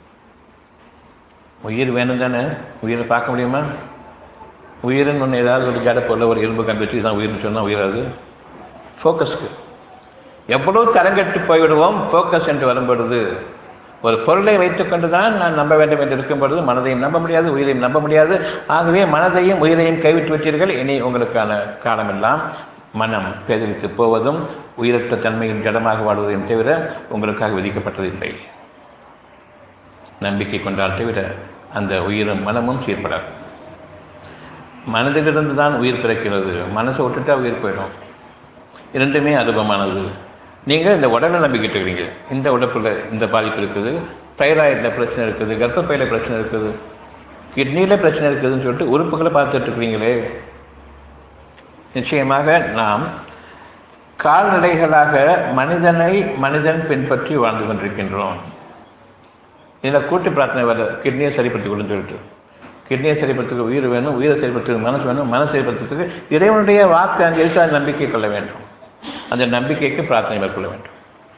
[SPEAKER 1] உயிர் வேணும் தானே உயிரை பார்க்க முடியுமா உயிர்னு ஒன்று ஏதாவது ஒரு ஜட பொருள் ஒரு இரும்பு கண்டுபிடிச்சு தான் உயிர்னு சொன்னால் உயிராது ஃபோக்கஸ்க்கு எவ்வளோ தரங்கட்டு போய்விடுவோம் ஃபோக்கஸ் என்று வரும்பொழுது ஒரு பொருளை வைத்துக்கொண்டு தான் நான் நம்ப வேண்டும் என்று இருக்கும் பொழுது மனதையும் நம்ப முடியாது உயிரையும் நம்ப முடியாது ஆகவே மனதையும் உயிரையும் கைவிட்டு விட்டீர்கள் இனி உங்களுக்கான காலமெல்லாம் மனம் பேதலித்து போவதும் உயிரற்ற தன்மையின் ஜடமாக வாழ்வதையும் தவிர உங்களுக்காக விதிக்கப்பட்டதில்லை நம்பிக்கை கொண்டால் தவிர அந்த உயிரும் மனமும் சீர்படாது மனதிலிருந்து தான் உயிர் பிறக்கிறது மனசை விட்டுட்டா உயிர் போயிடும் இரண்டுமே அனுபவமானது நீங்கள் இந்த உடலை நம்பிக்கிட்டு இருக்கிறீங்க இந்த உடப்புல இந்த பாதிப்பு இருக்குது தைராய்டில் பிரச்சனை இருக்குது கர்ப்பப்பையில் பிரச்சனை இருக்குது கிட்னியில் பிரச்சனை இருக்குதுன்னு சொல்லிட்டு உறுப்புகளை பார்த்துட்டு இருக்கிறீங்களே நிச்சயமாக நாம் கால்நடைகளாக மனிதனை மனிதன் பின்பற்றி வாழ்ந்து கொண்டிருக்கின்றோம் இதில் கூட்டு பிரார்த்தனை வர கிட்னியை சரிப்படுத்தி கொடுன்னு சொல்லிட்டு கிட்னியை சரிப்படுத்துக்கு உயிர் வேணும் உயிரை சரிப்படுத்துக்கு மனசு வேணும் மனசு சரிப்படுத்துறதுக்கு இறைவனுடைய வாக்கு அங்கே இருக்கு அந்த நம்பிக்கை கொள்ள வேண்டும் அந்த நம்பிக்கைக்கு பிரார்த்தனை மேற்கொள்ள வேண்டும்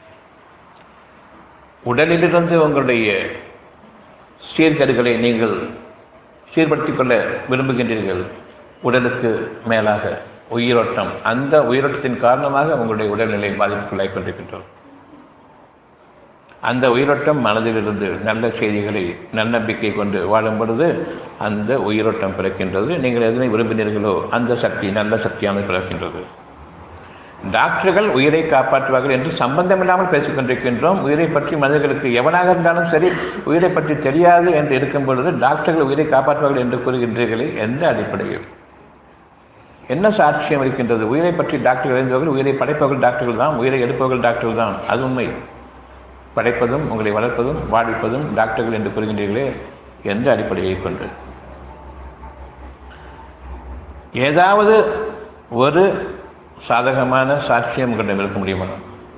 [SPEAKER 1] உடலிலிருந்து உங்களுடைய சீர்கேடுகளை நீங்கள் சீர்படுத்திக் கொள்ள விரும்புகின்றீர்கள் உடலுக்கு மேலாக உயிரோட்டம் அந்த உயிரோட்டத்தின் காரணமாக உங்களுடைய உடல்நிலை பாதிப்புக்குள்ளாய் கொண்டிருக்கின்றோம் அந்த உயிரோட்டம் மனதிலிருந்து நல்ல செய்திகளை நன்னம்பிக்கை கொண்டு வாழும் பொழுது அந்த உயிரோட்டம் பிறக்கின்றது நீங்கள் எதனை விரும்பினீர்களோ அந்த சக்தி நல்ல சக்தியானது பிறக்கின்றது டாக்டர்கள் உயிரை காப்பாற்றுவார்கள் என்று சம்பந்தமில்லாமல் பேசிக் கொண்டிருக்கின்றோம் உயிரை பற்றி மனிதர்களுக்கு எவனாக இருந்தாலும் சரி உயிரை பற்றி தெரியாது என்று இருக்கும் பொழுது டாக்டர்கள் உயிரை காப்பாற்றுவார்கள் என்று கூறுகின்றீர்களே எந்த அடிப்படையில் என்ன சாட்சியம் இருக்கின்றது உயிரை பற்றி டாக்டர்கள் எழுந்தவர்கள் உயிரை படைப்பவர்கள் டாக்டர்கள் தான் உயிரை எடுப்பவர்கள் டாக்டர்கள் தான் அது உண்மை படைப்பதும் உங்களை வளர்ப்பதும் வாழ்விப்பதும் டாக்டர்கள் என்று கூறுகின்றீர்களே எந்த அடிப்படையை கொண்டு ஏதாவது ஒரு சாதகமான சாட்சியம் உங்களிடம் இருக்க முடியுமா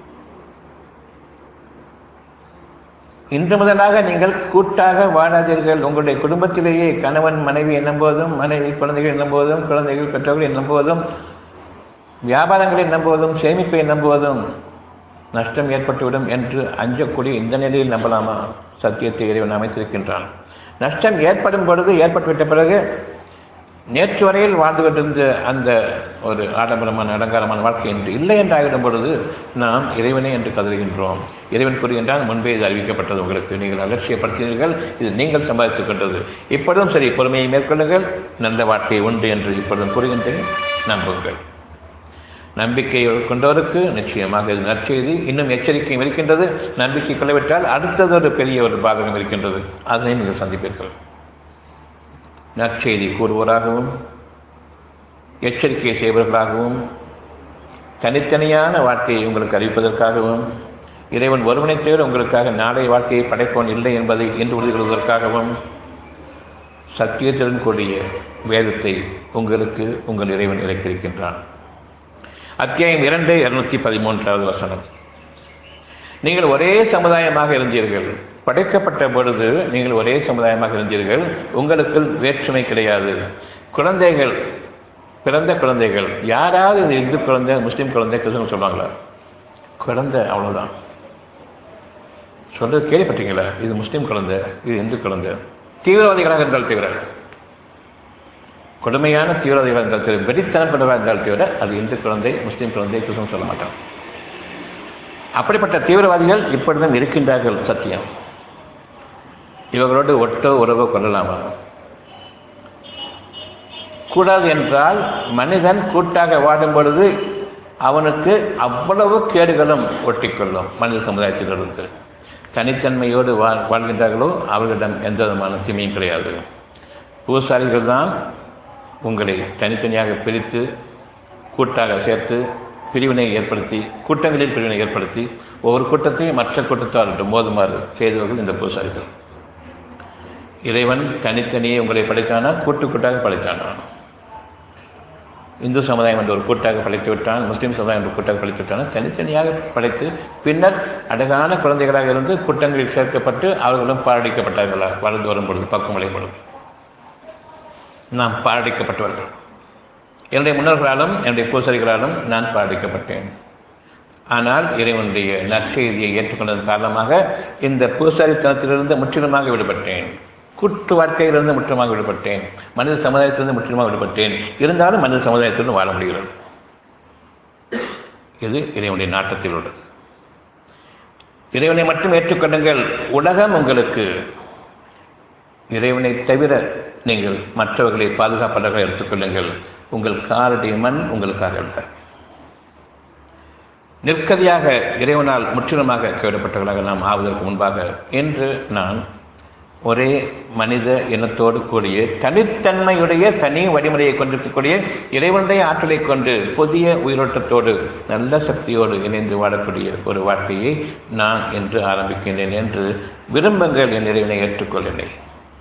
[SPEAKER 1] இன்று முதலாக நீங்கள் கூட்டாக வாழாதீர்கள் உங்களுடைய குடும்பத்திலேயே கணவன் மனைவி என்னும் போதும் மனைவி குழந்தைகள் என்னும் போதும் குழந்தைகள் பெற்றோர்கள் என்னும் போதும் வியாபாரங்களை நம்புவதும் சேமிப்பை நம்புவதும் நஷ்டம் ஏற்பட்டுவிடும் என்று அஞ்சக்கூடிய இந்த நிலையில் நம்பலாமா சத்தியத்தை இறைவன் அமைத்திருக்கின்றான் நஷ்டம் ஏற்படும் பொழுது ஏற்பட்டுவிட்ட பிறகு நேற்று வரையில் வாழ்ந்து கொண்டிருந்த அந்த ஒரு ஆடம்பரமான அலங்காரமான வாழ்க்கை என்று இல்லை என்று ஆகிடும் பொழுது நாம் இறைவனே என்று கருதுகின்றோம் இறைவன் கூறுகின்றான் முன்பே இது அறிவிக்கப்பட்டது உங்களுக்கு நீங்கள் அலட்சியப்படுத்தினீர்கள் இது நீங்கள் சம்பாதித்துக் கொண்டது இப்பொழுதும் சரி பொறுமையை மேற்கொள்ளுங்கள் நல்ல வாழ்க்கை உண்டு என்று இப்பொழுதும் கூறுகின்றேன் நம்புங்கள் நம்பிக்கை கொண்டவருக்கு நிச்சயமாக இது நற்செய்தி இன்னும் எச்சரிக்கையும் இருக்கின்றது நம்பிக்கை கொள்ளவிட்டால் அடுத்தது ஒரு பெரிய ஒரு பாதகம் இருக்கின்றது அதனை நீங்கள் சந்திப்பீர்கள் நற்செய்தி கூறுவோராகவும் எச்சரிக்கை செய்வர்களாகவும் தனித்தனியான வாழ்க்கையை உங்களுக்கு அறிவிப்பதற்காகவும் இறைவன் ஒருவனை தவிர உங்களுக்காக நாளை வாழ்க்கையை படைப்பவன் இல்லை என்பதை என்று உறுதி கொள்வதற்காகவும் சத்தியத்துடன் கூடிய வேதத்தை உங்களுக்கு உங்கள் இறைவன் இறக்கியிருக்கின்றான் அத்தியாயம் இரண்டு இருநூத்தி பதிமூன்றாவது வசனம் நீங்கள் ஒரே சமுதாயமாக இருந்தீர்கள் படைக்கப்பட்ட பொழுது நீங்கள் ஒரே சமுதாயமாக இருந்தீர்கள் உங்களுக்கு வேற்றுமை கிடையாது குழந்தைகள் பிறந்த குழந்தைகள் யாராவது இது இந்து குழந்தை முஸ்லீம் குழந்தை கிறிஸ்தவன் சொல்லுவாங்களா குழந்தை அவ்வளோதான் சொல்றது கேள்விப்பட்டீங்களா இது முஸ்லீம் குழந்தை இது இந்து குழந்தை தீவிரவாதிகளாக இருந்தால் தவிர கொடுமையான தீவிரவாதிகளாக இருந்தால் தவிர வெறித்தனப்பட்டவராக இருந்தால் தவிர அது இந்து குழந்தை முஸ்லீம் குழந்தை கிறிஸ்தவன் சொல்ல மாட்டான் அப்படிப்பட்ட தீவிரவாதிகள் இப்படிதான் இருக்கின்றார்கள் சத்தியம் இவர்களோடு ஒட்டோ உறவோ கொள்ளலாமா கூடாது என்றால் மனிதன் கூட்டாக வாடும் பொழுது அவனுக்கு அவ்வளவு கேடுகளும் ஒட்டிக்கொள்ளும் மனித சமுதாயத்திலிருந்து தனித்தன்மையோடு வாழ் வாழ்கின்றார்களோ அவர்களிடம் எந்த விதமான தீமையும் கிடையாது பூசாரிகள் தான் உங்களை தனித்தனியாக பிரித்து கூட்டாக சேர்த்து பிரிவினை ஏற்படுத்தி கூட்டங்களில் பிரிவினை ஏற்படுத்தி ஒவ்வொரு கூட்டத்தையும் மற்ற கூட்டத்தால் மோதுமாறு செய்தவர்கள் இந்த பூசாரிகள் இறைவன் தனித்தனியே உங்களை படைத்தானா கூட்டு கூட்டாக படைத்தானா இந்து சமுதாயம் என்று ஒரு கூட்டாக படைத்து விட்டான் முஸ்லீம் சமுதாயம் என்று கூட்டாக படைத்து விட்டான் தனித்தனியாக படைத்து பின்னர் அழகான குழந்தைகளாக இருந்து கூட்டங்களில் சேர்க்கப்பட்டு அவர்களும் பாரடிக்கப்பட்டார்களா வளர்ந்து வரும் பொழுது பக்குமலை பொழுது நாம் பாரடிக்கப்பட்டவர்கள் என்னுடைய முன்னோர்களாலும் என்னுடைய பூசரிகளாலும் நான் பாரடிக்கப்பட்டேன் ஆனால் இறைவனுடைய நற்செய்தியை ஏற்றுக்கொண்டதன் காரணமாக இந்த பூசாரித்தனத்திலிருந்து முற்றிலுமாக விடுபட்டேன் கூட்டு வாழ்க்கையிலிருந்து முற்றிலுமாக விடுபட்டேன் மனித சமுதாயத்திலிருந்து முற்றிலுமாக விடுபட்டேன் இருந்தாலும் மனித சமுதாயத்திலிருந்து வாழ முடிகிறது இது இறைவனுடைய நாட்டத்தில் உள்ளது இறைவனை மட்டும் ஏற்றுக்கொள்ளுங்கள் உலகம் உங்களுக்கு இறைவனை தவிர நீங்கள் மற்றவர்களை பாதுகாப்பாளர்கள் எடுத்துக்கொள்ளுங்கள் உங்கள் காரடி மண் உங்களுக்காக இல்லை நிற்கதியாக இறைவனால் முற்றிலுமாக கைவிடப்பட்டவர்களாக நாம் ஆவதற்கு முன்பாக என்று நான் ஒரே மனித இனத்தோடு கூடிய தனித்தன்மையுடைய தனி வழிமுறையை கொண்டிருக்கக்கூடிய இறைவனுடைய ஆற்றலை கொண்டு புதிய உயிரோட்டத்தோடு நல்ல சக்தியோடு இணைந்து வாழக்கூடிய ஒரு வாழ்க்கையை நான் என்று ஆரம்பிக்கின்றேன் என்று விரும்புங்கள் என் இறைவனை ஏற்றுக்கொள்ளவில்லை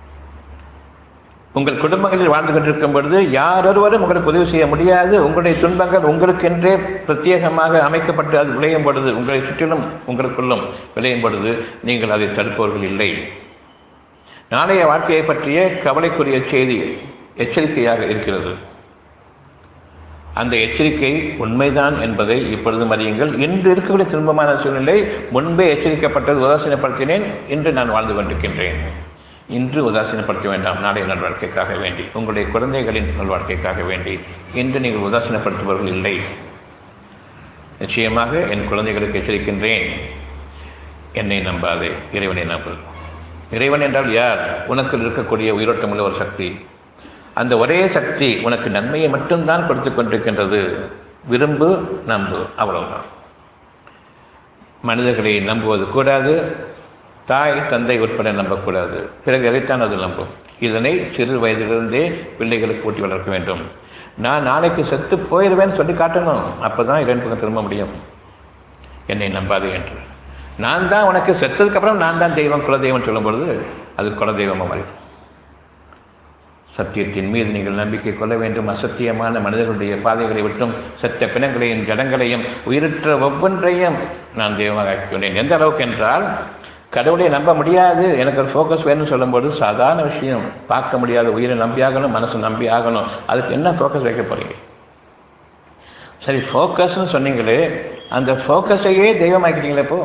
[SPEAKER 1] உங்கள் குடும்பங்களில் வாழ்ந்து கொண்டிருக்கும் பொழுது யாரொருவரும் உங்களுக்கு உதவி செய்ய முடியாது உங்களுடைய துன்பங்கள் உங்களுக்கென்றே பிரத்யேகமாக அமைக்கப்பட்டு அது விளையும் பொழுது உங்களை சுற்றிலும் உங்களுக்குள்ளும் விளையும் பொழுது நீங்கள் அதை தடுப்பவர்கள் இல்லை நாளைய வாழ்க்கையை பற்றிய கவலைக்குரிய செய்தி எச்சரிக்கையாக இருக்கிறது அந்த எச்சரிக்கை உண்மைதான் என்பதை இப்பொழுது அறியுங்கள் இன்று இருக்கக்கூடிய துன்பமான சூழ்நிலை முன்பே எச்சரிக்கப்பட்டது உதாசீனப்படுத்தினேன் இன்று நான் வாழ்ந்து கொண்டிருக்கின்றேன் இன்று உதாசீனப்படுத்த வேண்டாம் நாளைய நல்வாழ்க்கைக்காக வேண்டி உங்களுடைய குழந்தைகளின் நல்வாழ்க்கைக்காக வேண்டி இன்று நீங்கள் உதாசீனப்படுத்துபவர்கள் இல்லை நிச்சயமாக என் குழந்தைகளுக்கு எச்சரிக்கின்றேன் என்னை நம்பாதே இறைவனை நம்பு இறைவன் என்றால் யார் உனக்கு இருக்கக்கூடிய உயிரோட்டமுள்ள ஒரு சக்தி அந்த ஒரே சக்தி உனக்கு நன்மையை மட்டும்தான் கொடுத்து கொண்டிருக்கின்றது விரும்பு நம்பு அவ்வளவுதான் மனிதர்களை நம்புவது கூடாது தாய் தந்தை உட்பட நம்பக்கூடாது பிறகு எதைத்தான் அது நம்பும் இதனை சிறு வயதிலிருந்தே பிள்ளைகளுக்கு ஊட்டி வளர்க்க வேண்டும் நான் நாளைக்கு செத்து போயிடுவேன்னு சொல்லி காட்டணும் அப்போ தான் இறைவன் பக்கம் திரும்ப முடியும் என்னை நம்பாது என்று நான் தான் உனக்கு செத்ததுக்கப்புறம் நான் தான் தெய்வம் குலதெய்வம் சொல்லும் பொழுது அது குலதெய்வமாக மாறி சத்தியத்தின் மீது நீங்கள் நம்பிக்கை கொள்ள வேண்டும் அசத்தியமான மனிதர்களுடைய பாதைகளை விட்டும் சத்த பிணங்களையும் ஜடங்களையும் உயிரற்ற ஒவ்வொன்றையும் நான் தெய்வமாக ஆக்கிக்கொண்டேன் எந்த அளவுக்கு என்றால் கடவுளை நம்ப முடியாது எனக்கு ஒரு ஃபோக்கஸ் வேணும்னு சொல்லும்போது சாதாரண விஷயம் பார்க்க முடியாத உயிரை நம்பி ஆகணும் மனசு நம்பி ஆகணும் அதுக்கு என்ன ஃபோக்கஸ் வைக்க போறீங்க சரி ஃபோக்கஸ்னு சொன்னீங்களே அந்த ஃபோக்கஸையே தெய்வமாக்கிட்டீங்களே இப்போ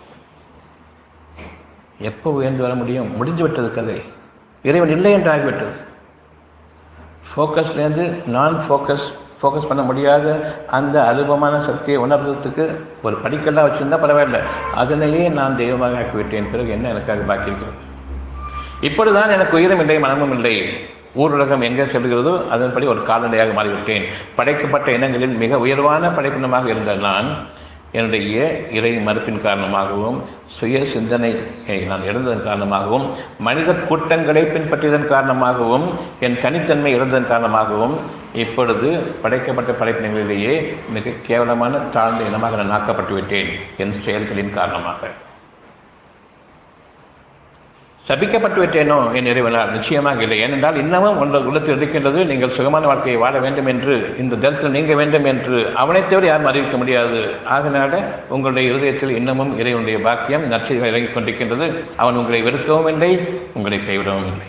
[SPEAKER 1] எப்போ உயர்ந்து வர முடியும் முடிஞ்சு விட்டது கதை இறைவன் இல்லை என்று ஆகிவிட்டது ஃபோக்கஸ்லேருந்து நான் ஃபோக்கஸ் ஃபோக்கஸ் பண்ண முடியாத அந்த அனுபவமான சக்தியை உணர்றதுக்கு ஒரு படிக்கெல்லாம் வச்சுருந்தா பரவாயில்ல அதனையே நான் தெய்வமாக ஆக்கிவிட்டேன் பிறகு என்ன எனக்காக பாக்கி இருக்கிறது இப்பொழுதுதான் எனக்கு உயிரும் இல்லை மனமும் இல்லை ஊருலகம் எங்கே செல்கிறதோ அதன்படி ஒரு கால்நடையாக மாறிவிட்டேன் படைக்கப்பட்ட இனங்களில் மிக உயர்வான படைப்பினமாக இருந்த நான் என்னுடைய இறை மறுப்பின் காரணமாகவும் சுய சிந்தனையை நான் இழந்ததன் காரணமாகவும் மனித கூட்டங்களை பின்பற்றியதன் காரணமாகவும் என் தனித்தன்மை இழந்ததன் காரணமாகவும் இப்பொழுது படைக்கப்பட்ட படைப்பினங்களிலேயே மிக கேவலமான தாழ்ந்த இனமாக நான் ஆக்கப்பட்டு விட்டேன் என் செயல்களின் காரணமாக சபிக்கப்பட்டு விட்டேனோ என் இறைவனால் நிச்சயமாக இல்லை ஏனென்றால் இன்னமும் உங்கள் உள்ளத்தில் இருக்கின்றது நீங்கள் சுகமான வாழ்க்கையை வாழ வேண்டும் என்று இந்த தரத்தில் நீங்க வேண்டும் என்று அவனை தவிர யாரும் அறிவிக்க முடியாது ஆகினால உங்களுடைய இருதயத்தில் இன்னமும் இறைவனுடைய பாக்கியம் நற்செய்திகள் இறங்கிக் கொண்டிருக்கின்றது அவன் உங்களை வெறுக்கவும் இல்லை உங்களை கைவிடவும் இல்லை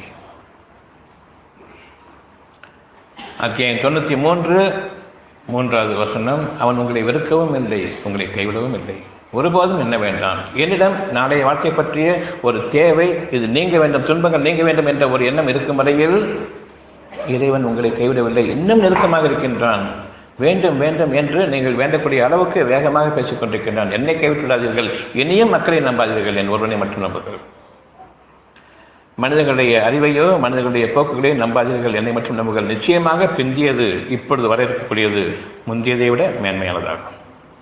[SPEAKER 1] அத்தியாயம் தொண்ணூற்றி மூன்று மூன்றாவது வசனம் அவன் உங்களை வெறுக்கவும் இல்லை உங்களை கைவிடவும் இல்லை ஒருபோதும் என்ன வேண்டாம் என்னிடம் நாளைய வாழ்க்கை பற்றிய ஒரு தேவை இது நீங்க வேண்டும் துன்பங்கள் நீங்க வேண்டும் என்ற ஒரு எண்ணம் இருக்கும் வரையில் இறைவன் உங்களை கைவிடவில்லை இன்னும் நெருக்கமாக இருக்கின்றான் வேண்டும் வேண்டும் என்று நீங்கள் வேண்டக்கூடிய அளவுக்கு வேகமாக பேசிக் கொண்டிருக்கின்றான் என்னை கைவிட்டுள்ளாதீர்கள் இனியும் மக்களை நம்பாதீர்கள் என் ஒருவனை மட்டும் நம்புங்கள் மனிதர்களுடைய அறிவையோ மனிதர்களுடைய போக்குகளையோ நம்பாதீர்கள் என்னை மட்டும் நம்புங்கள் நிச்சயமாக பிந்தியது இப்பொழுது வர இருக்கக்கூடியது முந்தியதை விட மேன்மையானதாகும்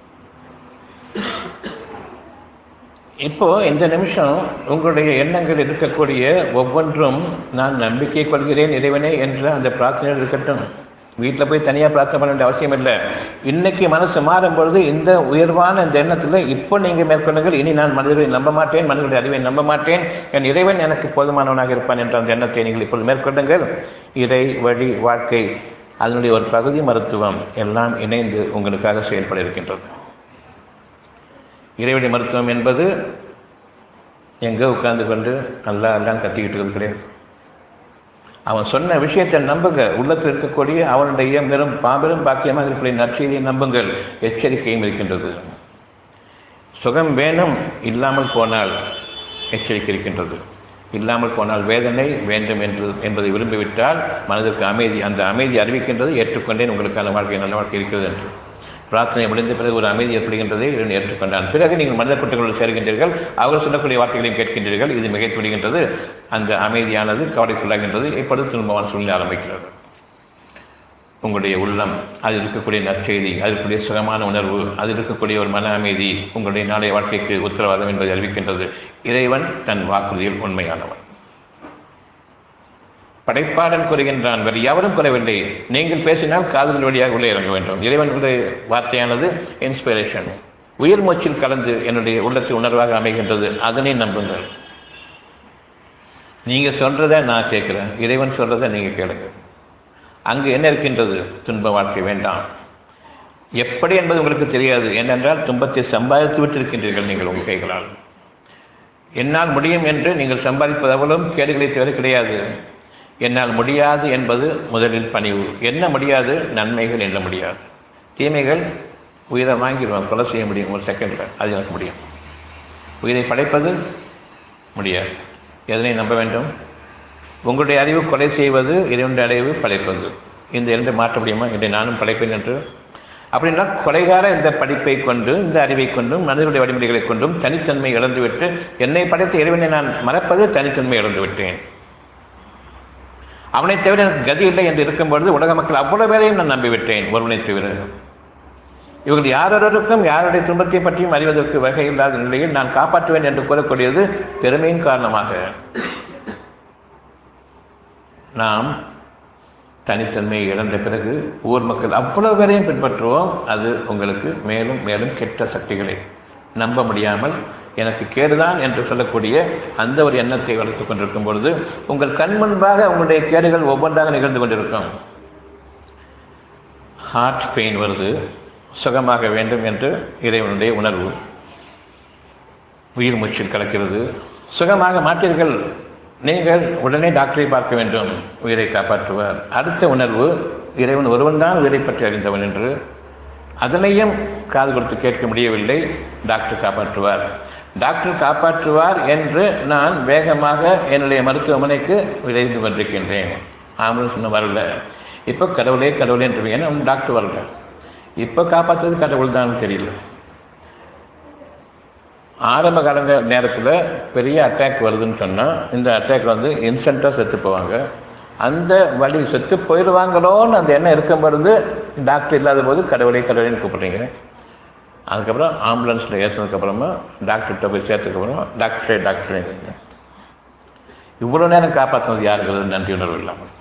[SPEAKER 1] இப்போ இந்த நிமிஷம் உங்களுடைய எண்ணங்கள் இருக்கக்கூடிய ஒவ்வொன்றும் நான் நம்பிக்கை கொள்கிறேன் இறைவனே என்ற அந்த பிரார்த்தனையில் இருக்கட்டும் வீட்டில் போய் தனியாக பிரார்த்தனை பண்ண வேண்டிய அவசியம் இல்லை இன்னைக்கு மனசு மாறும் பொழுது இந்த உயர்வான இந்த எண்ணத்தில் இப்போ நீங்கள் மேற்கொள்ளுங்கள் இனி நான் மனிதர்களை நம்ப மாட்டேன் மனிதர்களுடைய அறிவை நம்ப மாட்டேன் என் இறைவன் எனக்கு போதுமானவனாக இருப்பான் என்ற அந்த எண்ணத்தை நீங்கள் இப்பொழுது மேற்கொள்ளுங்கள் இறை வழி வாழ்க்கை அதனுடைய ஒரு பகுதி மருத்துவம் எல்லாம் இணைந்து உங்களுக்காக செயல்பட இருக்கின்றது இறைவழி மருத்துவம் என்பது எங்கே உட்கார்ந்து கொண்டு நல்லா எல்லாம் கத்திக்கிட்டு இருக்கிறது கிடையாது அவன் சொன்ன விஷயத்தை நம்புங்க உள்ளத்தில் இருக்கக்கூடிய அவனுடைய பெரும் பாபெரும் பாக்கியமாக இருக்கக்கூடிய நற்செய்தியை நம்புங்கள் எச்சரிக்கையும் இருக்கின்றது சுகம் வேணும் இல்லாமல் போனால் எச்சரிக்கை இருக்கின்றது இல்லாமல் போனால் வேதனை வேண்டும் என்று என்பதை விரும்பிவிட்டால் மனதிற்கு அமைதி அந்த அமைதி அறிவிக்கின்றது ஏற்றுக்கொண்டேன் உங்களுக்கான வாழ்க்கை நல்ல வாழ்க்கை இருக்கிறது என்று பிரார்த்தனை முடிந்த பிறகு ஒரு அமைதி ஏற்படுகின்றதை இவன் ஏற்றுக்கொண்டான் பிறகு நீங்கள் மனித குற்றங்களோடு சேர்கின்றீர்கள் அவர்கள் சொல்லக்கூடிய வார்த்தைகளையும் கேட்கின்றீர்கள் இது மிகைத்து விடுகின்றது அந்த அமைதியானது கவலைக்குள்ளாகின்றது இப்பொழுது திரும்பமான சூழ்நிலை ஆரம்பிக்கிறது உங்களுடைய உள்ளம் அதில் இருக்கக்கூடிய நற்செய்தி அதில் இருக்கக்கூடிய சுகமான உணர்வு அதில் இருக்கக்கூடிய ஒரு மன அமைதி உங்களுடைய நாளைய வாழ்க்கைக்கு உத்தரவாதம் என்பதை அறிவிக்கின்றது இறைவன் தன் வாக்குறுதியில் உண்மையானவன் படைப்பாளன் கூறுகின்றான் வேறு எவரும் கூறவில்லை நீங்கள் பேசினால் காதல் வழியாக உள்ளே இறங்க வேண்டும் இறைவனுடைய வார்த்தையானது இன்ஸ்பிரேஷன் உயிர் மூச்சில் கலந்து என்னுடைய உள்ளத்தில் உணர்வாக அமைகின்றது அதனை நம்புங்கள் நீங்க சொல்றத நான் கேட்கிறேன் இறைவன் சொல்றதை நீங்க கேளுங்க அங்கு என்ன இருக்கின்றது துன்ப வாழ்க்கை வேண்டாம் எப்படி என்பது உங்களுக்கு தெரியாது ஏனென்றால் துன்பத்தை சம்பாதித்து விட்டிருக்கின்றீர்கள் நீங்கள் உங்கள் கைகளால் என்னால் முடியும் என்று நீங்கள் சம்பாதிப்பது அவ்வளவும் கேடுகளை தவிர கிடையாது என்னால் முடியாது என்பது முதலில் பணிவு என்ன முடியாது நன்மைகள் எண்ண முடியாது தீமைகள் உயிரை வாங்கிடுவான் கொலை செய்ய முடியும் ஒரு செகண்டில் அது எனக்கு முடியும் உயிரை படைப்பது முடியாது எதனை நம்ப வேண்டும் உங்களுடைய அறிவு கொலை செய்வது இறைவனுடைய அறிவு படைப்பது இந்த இரண்டு மாற்ற முடியுமா இதை நானும் படைப்பேன் என்று அப்படின்னா கொலைகார இந்த படிப்பை கொண்டு இந்த அறிவை கொண்டும் மனிதனுடைய வழிமுறைகளை கொண்டும் தனித்தன்மை இழந்துவிட்டு என்னை படைத்த இறைவனை நான் மறப்பது தனித்தன்மை இழந்து விட்டேன் அவனை தவிர எனக்கு கதி இல்லை என்று இருக்கும்பொழுது உலக மக்கள் அவ்வளவு பேரையும் நான் நம்பிவிட்டேன் ஒருவனை தவிர இவர்கள் யாரொருக்கும் யாருடைய துன்பத்தை பற்றியும் அறிவதற்கு வகை இல்லாத நிலையில் நான் காப்பாற்றுவேன் என்று கூறக்கூடியது பெருமையின் காரணமாக நாம் தனித்தன்மையை இழந்த பிறகு ஊர் மக்கள் அவ்வளவு பேரையும் பின்பற்றுவோம் அது உங்களுக்கு மேலும் மேலும் கெட்ட சக்திகளை நம்ப முடியாமல் எனக்கு கேடுதான் என்று சொல்லக்கூடிய அந்த ஒரு எண்ணத்தை வளர்த்துக் கொண்டிருக்கும் பொழுது உங்கள் கண் முன்பாக உங்களுடைய கேடுகள் ஒவ்வொன்றாக நிகழ்ந்து கொண்டிருக்கும் ஹார்ட் பெயின் வருது சுகமாக வேண்டும் என்று இறைவனுடைய உணர்வு உயிர் மூச்சில் கலக்கிறது சுகமாக மாட்டீர்கள் நீங்கள் உடனே டாக்டரை பார்க்க வேண்டும் உயிரை காப்பாற்றுவார் அடுத்த உணர்வு இறைவன் ஒருவன் தான் உயிரை பற்றி அறிந்தவன் என்று அதனையும் காது கொடுத்து கேட்க முடியவில்லை டாக்டர் காப்பாற்றுவார் டாக்டர் காப்பாற்றுவார் என்று நான் வேகமாக என்னுடைய மருத்துவமனைக்கு விரைந்து கொண்டிருக்கின்றேன் ஆம்புலன்ஸ் இன்னும் வரல இப்போ கடவுளே கடவுளே என்று ஏன்னா டாக்டர் வரல இப்போ காப்பாற்றுறது கடவுள் தான் தெரியல ஆரம்ப கால நேரத்தில் பெரிய அட்டாக் வருதுன்னு சொன்னால் இந்த அட்டாக் வந்து இன்ஸ்டண்ட்டாக செத்து போவாங்க அந்த வழி செத்து போயிடுவாங்களோன்னு அந்த எண்ணம் இருக்கும் பொழுது டாக்டர் இல்லாத போது கடவுளை கடவுளைன்னு கூப்பிடுறீங்க அதுக்கப்புறம் ஆம்புலன்ஸில் ஏற்றினதுக்கப்புறமா டாக்டர்கிட்ட போய் சேர்த்ததுக்கப்புறமா டாக்டரே டாக்டரே இவ்வளோ நேரம் காப்பாற்றினது யாருங்கிறது நன்றி உணர்வு இல்லாமல்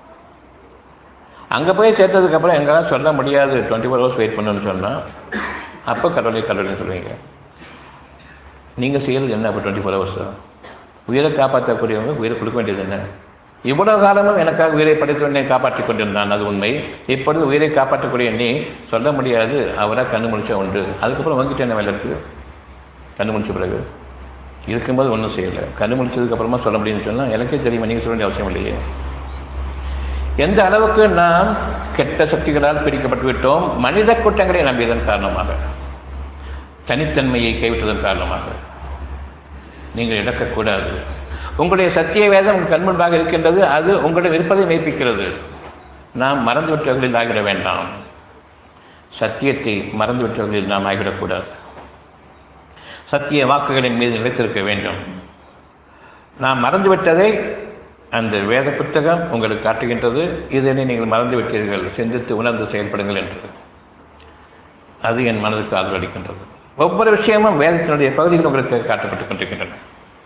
[SPEAKER 1] அங்கே போய் சேர்த்ததுக்கப்புறம் எங்களால் சொல்ல முடியாது டுவெண்ட்டி ஃபோர் ஹவர்ஸ் வெயிட் பண்ணணும்னு சொன்னால் அப்போ கடவுளை கடவுளைன்னு சொல்லுவீங்க நீங்கள் செய்கிறது என்ன அப்போ டுவெண்ட்டி ஃபோர் ஹவர்ஸ் உயிரை காப்பாற்றக்கூடியவங்க உயிரை கொடுக்க வேண்டியது என்ன இவ்வளவு காலமும் எனக்காக உயிரை படைத்து என்னை காப்பாற்றிக் கொண்டிருந்தான் அது உண்மை இப்பொழுது உயிரை காப்பாற்றக்கூடிய நீ சொல்ல முடியாது அவராக கண்ணு முடிச்ச உண்டு அதுக்கப்புறம் உங்ககிட்ட என்ன வேலை இருக்குது கண்ணு முடிச்ச பிறகு இருக்கும்போது ஒன்றும் செய்யலை கண்ணு முடிச்சதுக்கப்புறமா சொல்ல முடியும்னு சொன்னால் எனக்கே தெரியுமா நீங்கள் சொல்ல வேண்டிய அவசியம் இல்லையே எந்த அளவுக்கு நாம் கெட்ட சக்திகளால் பிடிக்கப்பட்டு விட்டோம் மனித கூட்டங்களை நம்பியதன் காரணமாக தனித்தன்மையை கைவிட்டதன் காரணமாக நீங்கள் இழக்கக்கூடாது உங்களுடைய சத்திய வேதம் உங்கள் கண் முன்பாக இருக்கின்றது அது உங்களிடம் இருப்பதை மெய்ப்பிக்கிறது நாம் மறந்துவிட்டவர்களில் ஆகிட வேண்டாம் சத்தியத்தை மறந்துவிட்டவர்களில் நாம் ஆகிடக்கூடாது சத்திய வாக்குகளின் மீது நிலைத்திருக்க வேண்டும் நாம் மறந்துவிட்டதை அந்த வேத புத்தகம் உங்களுக்கு காட்டுகின்றது இதனை நீங்கள் மறந்துவிட்டீர்கள் சிந்தித்து உணர்ந்து செயல்படுங்கள் என்று அது என் மனதுக்கு ஆதரவு அளிக்கின்றது ஒவ்வொரு விஷயமும் வேதத்தினுடைய பகுதிகள் உங்களுக்கு காட்டப்பட்டுக் கொண்டிருக்கின்றன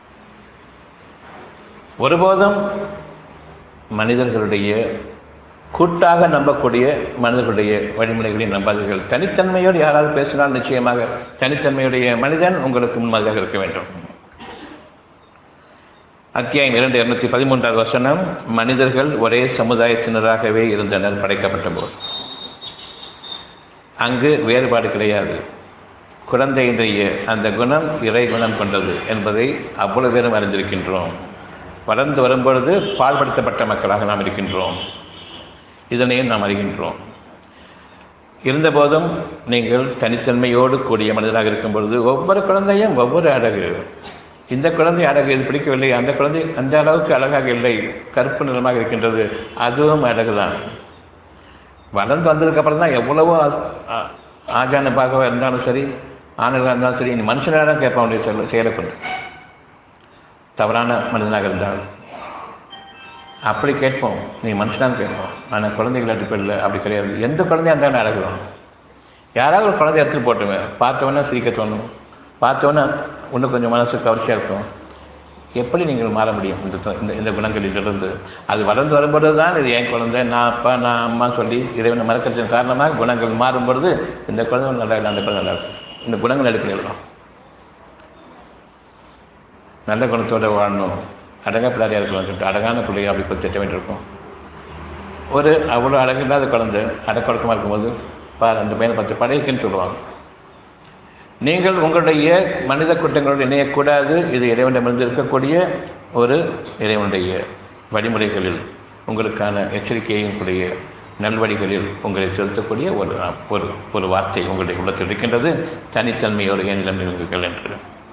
[SPEAKER 1] ஒருபோதும் மனிதர்களுடைய கூட்டாக நம்பக்கூடிய மனிதர்களுடைய வழிமுறைகளை நம்பாதீர்கள் தனித்தன்மையோடு யாராவது பேசினால் நிச்சயமாக தனித்தன்மையுடைய மனிதன் உங்களுக்கு முன்மாதிரியாக இருக்க வேண்டும் அத்தியாயம் இரண்டு இருநூத்தி பதிமூன்றாவது வசனம் மனிதர்கள் ஒரே சமுதாயத்தினராகவே இருந்தனர் படைக்கப்பட்ட போது அங்கு வேறுபாடு கிடையாது குழந்தையினுடைய அந்த குணம் இறை குணம் கொண்டது என்பதை அவ்வளவு பேரும் அறிந்திருக்கின்றோம் வளர்ந்து வரும்பொழுது பாழ்படுத்தப்பட்ட மக்களாக நாம் இருக்கின்றோம் இதனையும் நாம் அறிகின்றோம் இருந்தபோதும் நீங்கள் தனித்தன்மையோடு கூடிய மனிதனாக இருக்கும் பொழுது ஒவ்வொரு குழந்தையும் ஒவ்வொரு அழகு இந்த குழந்தை அழகு இது பிடிக்கவில்லை அந்த குழந்தை அந்த அளவுக்கு அழகாக இல்லை கருப்பு நிறமாக இருக்கின்றது அதுவும் அழகுதான் வளர்ந்து வந்ததுக்கப்புறம் தான் எவ்வளவோ ஆஜான பாகவாக இருந்தாலும் சரி ஆணுகளாக இருந்தாலும் சரி நீ மனுஷனாக தான் கேட்ப வேண்டிய செல்ல செயலை கொண்டு தவறான மனிதனாக இருந்தால் அப்படி கேட்போம் நீ மனுஷனாக கேட்போம் ஆனால் குழந்தைகள் அடிப்படையில் அப்படி கிடையாது எந்த குழந்தையாக இருந்தாலும் அழகுதான் யாராவது ஒரு குழந்தை எடுத்துட்டு போட்டுவேன் பார்த்தவொன்னே சிரிக்க தோணும் பார்த்தோன்னே இன்னும் கொஞ்சம் மனசு கவர்ச்சியாக இருக்கும் எப்படி நீங்கள் மாற முடியும் இந்த இந்த இந்த குணங்களிலிருந்து அது வளர்ந்து வரும்பொழுது தான் இது என் குழந்தை நான் அப்பா நான் அம்மா சொல்லி இறைவனை மறக்கிறதன் காரணமாக குணங்கள் மாறும் பொழுது இந்த குழந்தை நல்லா இல்லை அந்த குழந்தை நல்லா இருக்கும் இந்த குணங்கள் அடிப்படையில் நல்ல குணத்தோடு வாழணும் அழகாக பிள்ளையாக இருக்கணும் சொல்லிட்டு அழகான பிள்ளையை அப்படி போய் திட்ட வேண்டியிருக்கும் ஒரு அவ்வளோ அழகில்லாத குழந்தை அடக்கொடக்கமாக இருக்கும்போது பார் அந்த பையனை பத்து படைக்குன்னு சொல்லுவாங்க நீங்கள் உங்களுடைய மனித குற்றங்களோடு இணையக்கூடாது இது இறைவனிடமிருந்து இருக்கக்கூடிய ஒரு இறைவனுடைய வழிமுறைகளில் உங்களுக்கான எச்சரிக்கையும் கூடிய நல்வழிகளில் உங்களை செலுத்தக்கூடிய ஒரு ஒரு ஒரு வார்த்தை உங்களுடைய உள்ளத்தில் இருக்கின்றது தனித்தன்மையோடு என்னிடம் இருங்கள் என்று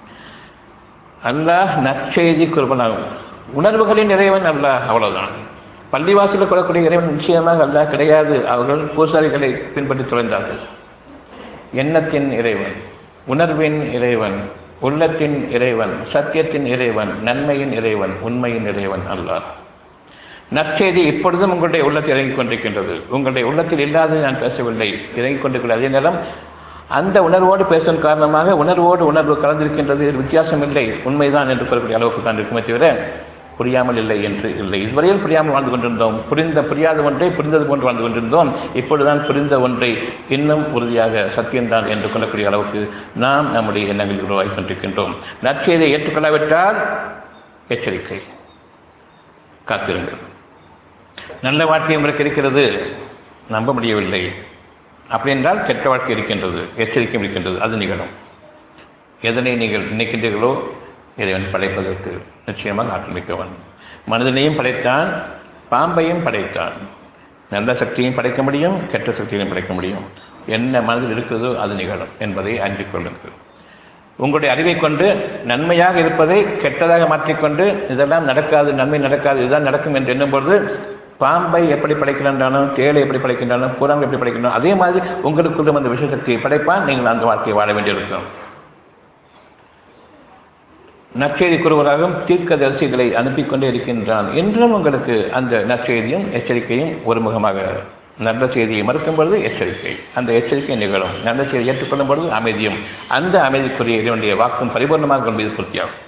[SPEAKER 1] அல்லாஹ் நற்செய்தி குருபனாகும் உணர்வுகளின் இறைவன் அல்லாஹ் அவ்வளவுதான் பள்ளிவாசலில் கொள்ளக்கூடிய இறைவன் நிச்சயமாக அல்லாஹ் கிடையாது அவர்கள் பூசாரிகளை பின்பற்றி தொலைந்தார்கள் எண்ணத்தின் இறைவன் உணர்வின் இறைவன் உள்ளத்தின் இறைவன் சத்தியத்தின் இறைவன் நன்மையின் இறைவன் உண்மையின் இறைவன் அல்லாஹ் நற்செய்தி இப்பொழுதும் உங்களுடைய உள்ளத்தில் இறங்கிக் கொண்டிருக்கின்றது உங்களுடைய உள்ளத்தில் இல்லாத நான் பேசவில்லை இறங்கிக் கொண்டிருக்கிறது அதே நேரம் அந்த உணர்வோடு பேசும் காரணமாக உணர்வோடு உணர்வு கலந்திருக்கின்றது வித்தியாசம் இல்லை உண்மைதான் என்று கூறக்கூடிய அளவுக்கு தான் இருக்குமே தவிர புரியாமல் இல்லை என்று இல்லை இதுவரையில் புரியாமல் வாழ்ந்து கொண்டிருந்தோம் புரிந்த புரியாத ஒன்றை புரிந்தது போன்று வாழ்ந்து கொண்டிருந்தோம் இப்பொழுதுதான் புரிந்த ஒன்றை இன்னும் உறுதியாக சத்தியம்தான் என்று கொள்ளக்கூடிய அளவுக்கு நாம் நம்முடைய எண்ணங்களில் உருவாகி கொண்டிருக்கின்றோம் நற்செய்தியை ஏற்றுக்கொள்ளாவிட்டால் எச்சரிக்கை காத்திருங்கள் நல்ல வாழ்க்கை உங்களுக்கு இருக்கிறது நம்ப முடியவில்லை அப்படி என்றால் கெட்ட வாழ்க்கை இருக்கின்றது எச்சரிக்கை இருக்கின்றது அது நிகழும் எதனை நீங்கள் நினைக்கின்றீர்களோ இறைவன் படைப்பதற்கு நிச்சயமாக ஆற்றல் மிக்கவன் மனிதனையும் படைத்தான் பாம்பையும் படைத்தான் நல்ல சக்தியையும் படைக்க முடியும் கெட்ட சக்தியையும் படைக்க முடியும் என்ன மனதில் இருக்கிறதோ அது நிகழும் என்பதை அறிந்து கொள்ளுங்கள் உங்களுடைய அறிவை கொண்டு நன்மையாக இருப்பதை கெட்டதாக மாற்றிக்கொண்டு இதெல்லாம் நடக்காது நன்மை நடக்காது இதுதான் நடக்கும் என்று எண்ணும்பொழுது பாம்பை எப்படி படைக்கின்றானோ தேளை எப்படி படைக்கின்றானோ புறம் எப்படி படைக்கின்றனோ அதே மாதிரி உங்களுக்குள்ளும் அந்த விஷயசக்தியை படைப்பான் நீங்கள் அந்த வாழ்க்கையை வாழ வேண்டியிருக்கும் நற்செய்தி கூறுவதாகவும் தீர்க்க தரிசிகளை அனுப்பி கொண்டே இருக்கின்றான் என்றும் உங்களுக்கு அந்த நற்செய்தியும் எச்சரிக்கையும் ஒருமுகமாக நல்ல செய்தியை மறுக்கும் பொழுது எச்சரிக்கை அந்த எச்சரிக்கை நிகழும் நல்ல செய்தியை ஏற்றுக்கொள்ளும் பொழுது அமைதியும் அந்த அமைதிக்குரிய இதனுடைய வாக்கும் பரிபூர்ணமாக உங்கள் மீது பூர்த்தியாகும்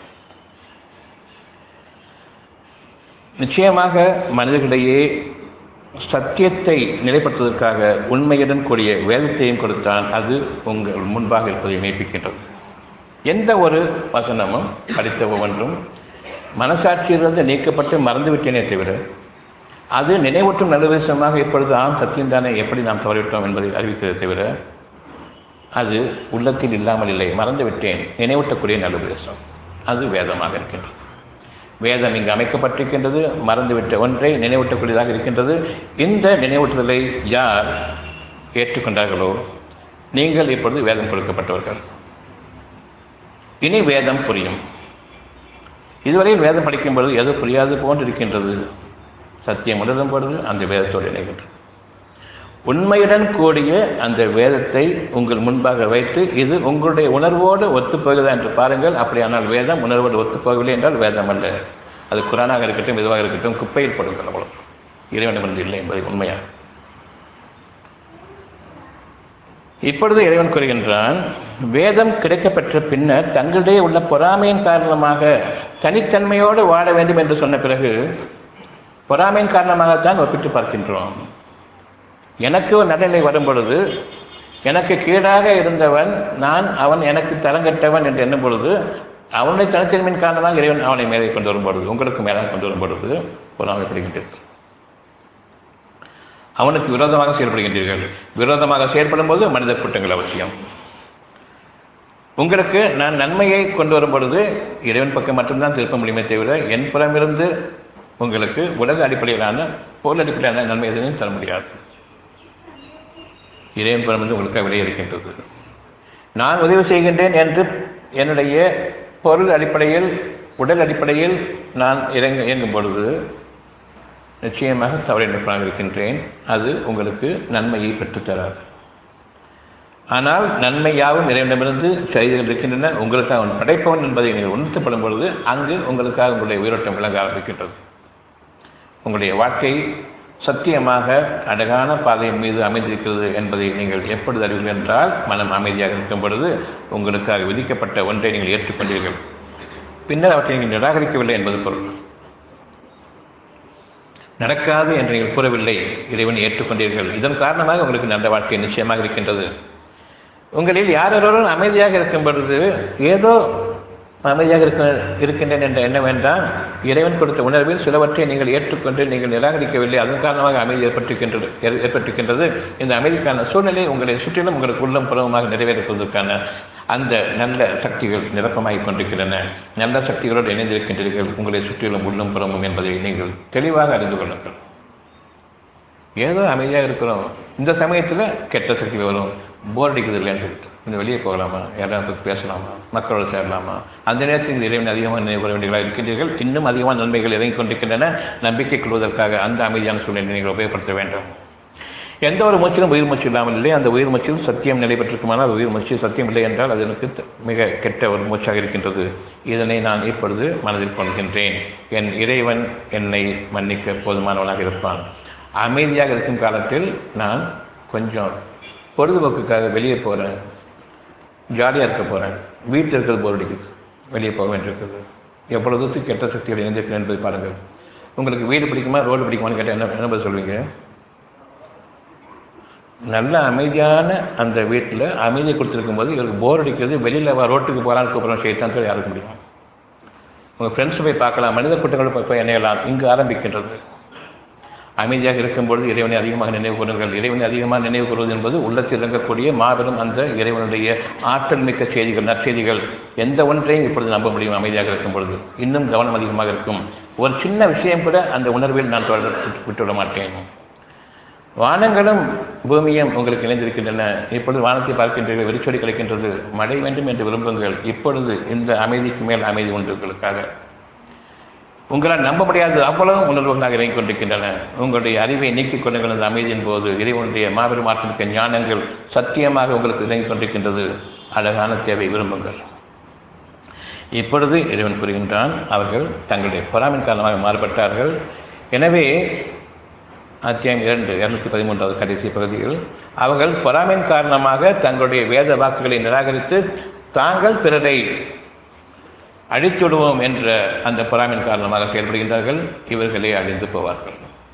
[SPEAKER 1] நிச்சயமாக மனிதர்களிடையே சத்தியத்தை நிலைப்படுத்துவதற்காக உண்மையுடன் கூடிய வேதத்தையும் கொடுத்தான் அது உங்கள் முன்பாக இருப்பதை மெய்ப்பிக்கின்றது எந்த ஒரு வசனமும் படித்த ஒவ்வொன்றும் மனசாட்சியிலிருந்து நீக்கப்பட்டு மறந்துவிட்டேனே தவிர அது நினைவூட்டும் நல்லுபதேசமாக இப்பொழுது ஆம் சத்தியம்தானே எப்படி நாம் தவறிவிட்டோம் என்பதை அறிவிக்கிறதை தவிர அது உள்ளத்தில் இல்லாமல் இல்லை மறந்துவிட்டேன் நினைவூட்டக்கூடிய நல்லுபதேசம் அது வேதமாக இருக்கின்றது வேதம் இங்கு அமைக்கப்பட்டிருக்கின்றது மறந்துவிட்ட ஒன்றை நினைவூட்டக்கூடியதாக இருக்கின்றது இந்த நினைவூட்டுதலை யார் ஏற்றுக்கொண்டார்களோ நீங்கள் இப்பொழுது வேதம் கொடுக்கப்பட்டவர்கள் இனி வேதம் புரியும் இதுவரையில் வேதம் படிக்கும் பொழுது எது புரியாது போன்று இருக்கின்றது சத்தியம் உணரும் பொழுது அந்த வேதத்தோடு இணைகின்றது உண்மையுடன் கூடிய அந்த வேதத்தை உங்கள் முன்பாக வைத்து இது உங்களுடைய உணர்வோடு ஒத்துப்போகுதா என்று பாருங்கள் அப்படியானால் வேதம் உணர்வோடு ஒத்துப்போகவில்லை என்றால் வேதம் அல்ல அது குரானாக இருக்கட்டும் இதுவாக இருக்கட்டும் குப்பையில் போடுங்கள் அவ்வளவு இறைவனிடமிருந்து இல்லை என்பதை உண்மையாக இப்பொழுது இறைவன் கூறுகின்றான் வேதம் கிடைக்கப்பெற்ற பின்னர் தங்களிடையே உள்ள பொறாமையின் காரணமாக தனித்தன்மையோடு வாழ வேண்டும் என்று சொன்ன பிறகு பொறாமையின் காரணமாகத்தான் ஒப்பிட்டு பார்க்கின்றோம் எனக்கு ஒரு நடுநிலை வரும் பொழுது எனக்கு கீழாக இருந்தவன் நான் அவன் எனக்கு தரங்கட்டவன் என்று எண்ணும் பொழுது அவனுடைய தனித்தன்மையின் காரணமாக இறைவன் அவனை மேலே கொண்டு வரும் பொழுது உங்களுக்கு மேலாக கொண்டு வரும் பொழுது பொறாமைப்படுகின்றீர்கள் அவனுக்கு விரோதமாக செயல்படுகின்றீர்கள் விரோதமாக செயல்படும் போது மனித கூட்டங்கள் அவசியம் உங்களுக்கு நான் நன்மையை கொண்டு வரும் பொழுது இறைவன் பக்கம் மட்டும்தான் திருப்ப முடியுமே தவிர என் புறமிருந்து உங்களுக்கு உலக அடிப்படையிலான பொருள் அடிப்படையிலான நன்மை எதுவும் தர முடியாது இறைவன் புறம் வந்து உங்களுக்கு விலை இருக்கின்றது நான் உதவி செய்கின்றேன் என்று என்னுடைய பொருள் அடிப்படையில் உடல் அடிப்படையில் நான் இறங்க இயங்கும் பொழுது நிச்சயமாக தவறினப்பாக இருக்கின்றேன் அது உங்களுக்கு நன்மையை பெற்றுத்தராது ஆனால் நன்மை யாவும் இறைவனிடமிருந்து செய்திகள் இருக்கின்றன உங்களுக்கு அவன் படைப்பவன் என்பதை நீங்கள் உணர்த்தப்படும் பொழுது அங்கு உங்களுக்காக உங்களுடைய உயிரோட்டம் விளங்க ஆரம்பிக்கின்றது உங்களுடைய வாழ்க்கை சத்தியமாக அழகான பாதையின் மீது அமைந்திருக்கிறது என்பதை நீங்கள் எப்பொழுது அறிவீர்கள் என்றால் மனம் அமைதியாக இருக்கும் பொழுது உங்களுக்காக விதிக்கப்பட்ட ஒன்றை நீங்கள் ஏற்றுக்கொண்டீர்கள் பின்னர் அவற்றை நீங்கள் நிராகரிக்கவில்லை என்பது பொருள் நடக்காது என்று நீங்கள் கூறவில்லை இறைவனை ஏற்றுக்கொண்டீர்கள் இதன் காரணமாக உங்களுக்கு நல்ல வாழ்க்கை நிச்சயமாக இருக்கின்றது உங்களில் யாரொருவரும் அமைதியாக இருக்கும் பொழுது ஏதோ அமைதியாக இருக்க இருக்கின்றேன் என்ற எண்ணம் வேண்டாம் இறைவன் கொடுத்த உணர்வில் சிலவற்றை நீங்கள் ஏற்றுக்கொண்டு நீங்கள் நிராகரிக்கவில்லை அதன் காரணமாக அமைதி ஏற்பட்டிருக்கின்றது ஏற்பட்டிருக்கின்றது இந்த அமைதிக்கான சூழ்நிலை உங்களை சுற்றிலும் உங்களுக்கு உள்ளம் புறமாக நிறைவேற்றுவதற்கான அந்த நல்ல சக்திகள் நிரப்பமாகிக் கொண்டிருக்கின்றன நல்ல சக்திகளோடு இணைந்திருக்கின்றீர்கள் உங்களை சுற்றிலும் உள்ளம் புறமும் என்பதை நீங்கள் தெளிவாக அறிந்து கொள்ளுங்கள் ஏதோ அமைதியாக இருக்கிறோம் இந்த சமயத்தில் கெட்ட சக்தி வரும் போர் அடிக்கிறது இல்லைன்னு சொல்லிட்டு கொஞ்சம் வெளியே போகலாமா யாராவது பேசலாமா மக்களோடு சேரலாமா அந்த நேரத்தில் இறைவன் அதிகமாக நினைவு கூற வேண்டியவர்களாக இருக்கின்றீர்கள் இன்னும் அதிகமான நன்மைகள் இறங்கிக் கொண்டிருக்கின்றன நம்பிக்கை கொள்வதற்காக அந்த அமைதியான சூழ்நிலை நீங்கள் உபயோகப்படுத்த வேண்டும் எந்த ஒரு மூச்சிலும் உயிர் மூச்சு இல்லாமல் இல்லை அந்த உயிர் மூச்சில் சத்தியம் நிலை பெற்றிருக்குமானால் உயிர் மூச்சு சத்தியம் இல்லை என்றால் அது எனக்கு மிக கெட்ட ஒரு மூச்சாக இருக்கின்றது இதனை நான் இப்பொழுது மனதில் கொள்கின்றேன் என் இறைவன் என்னை மன்னிக்க போதுமானவனாக இருப்பான் அமைதியாக இருக்கும் காலத்தில் நான் கொஞ்சம் பொழுதுபோக்குக்காக வெளியே போகிறேன் ஜாலியாக இருக்க போகிறேன் வீட்டில் இருக்கிறது போர் அடிக்குது வெளியே போக வேண்டியிருக்குது எவ்வளோ தூரத்துக்கு கெட்ட சக்திகள் இணைந்திருக்கிறேன் என்பதை பாருங்கள் உங்களுக்கு வீடு பிடிக்குமா ரோடு பிடிக்குமான்னு கேட்டால் என்ன என்ன பதில் சொல்வீங்க நல்ல அமைதியான அந்த வீட்டில் அமைதியை கொடுத்துருக்கும் போது இவருக்கு போர் அடிக்கிறது வெளியில் ரோட்டுக்கு போகலான்னு கூப்பிட்றோம் செய்தான் சொல்லி யாருக்கு முடியும் உங்கள் ஃப்ரெண்ட்ஸை போய் பார்க்கலாம் மனித கூட்டங்களை போய் இணையலாம் இங்கு ஆரம்பிக்கின்றது அமைதியாக இருக்கும்பொழுது இறைவனை அதிகமாக நினைவு கூறுங்கள் இறைவனை அதிகமாக நினைவு கூறுவது என்பது உள்ளத்தில் இறங்கக்கூடிய மாபெரும் அந்த இறைவனுடைய ஆற்றல் மிக்க செய்திகள் நற்செய்திகள் எந்த ஒன்றையும் இப்பொழுது நம்ப முடியும் அமைதியாக இருக்கும் பொழுது இன்னும் கவனம் அதிகமாக இருக்கும் ஒரு சின்ன விஷயம் கூட அந்த உணர்வில் நான் விட்டுவிட மாட்டேன் வானங்களும் பூமியும் உங்களுக்கு இணைந்திருக்கின்றன இப்பொழுது வானத்தை பார்க்கின்றீர்கள் வெறிச்சொடி கிடைக்கின்றது மழை வேண்டும் என்று விரும்புங்கள் இப்பொழுது இந்த அமைதிக்கு மேல் அமைதி உண்டு உங்களுக்காக உங்களால் நம்ப முடியாத அவ்வளவு உணர்வுகளாக இறங்கிக் கொண்டிருக்கின்றன உங்களுடைய அறிவை நீக்கிக் கொள்ளுங்கள் அந்த அமைதியின் போது இறைவனுடைய மாபெரும் ஆற்றலுக்கு ஞானங்கள் சத்தியமாக உங்களுக்கு இறங்கிக் கொண்டிருக்கின்றது அழகான தேவை விரும்புங்கள் இப்பொழுது இறைவன் கூறுகின்றான் அவர்கள் தங்களுடைய பொறாமின் காரணமாக மாறுபட்டார்கள் எனவே அத்தியாயம் இரண்டு இருநூத்தி பதிமூன்றாவது கடைசி பகுதியில் அவர்கள் பொறாமையின் காரணமாக தங்களுடைய வேத வாக்குகளை நிராகரித்து தாங்கள் பிறரை அழித்துவிடுவோம் என்ற அந்த பொறாமையின் காரணமாக செயல்படுகின்றார்கள் இவர்களே அழிந்து போவார்கள்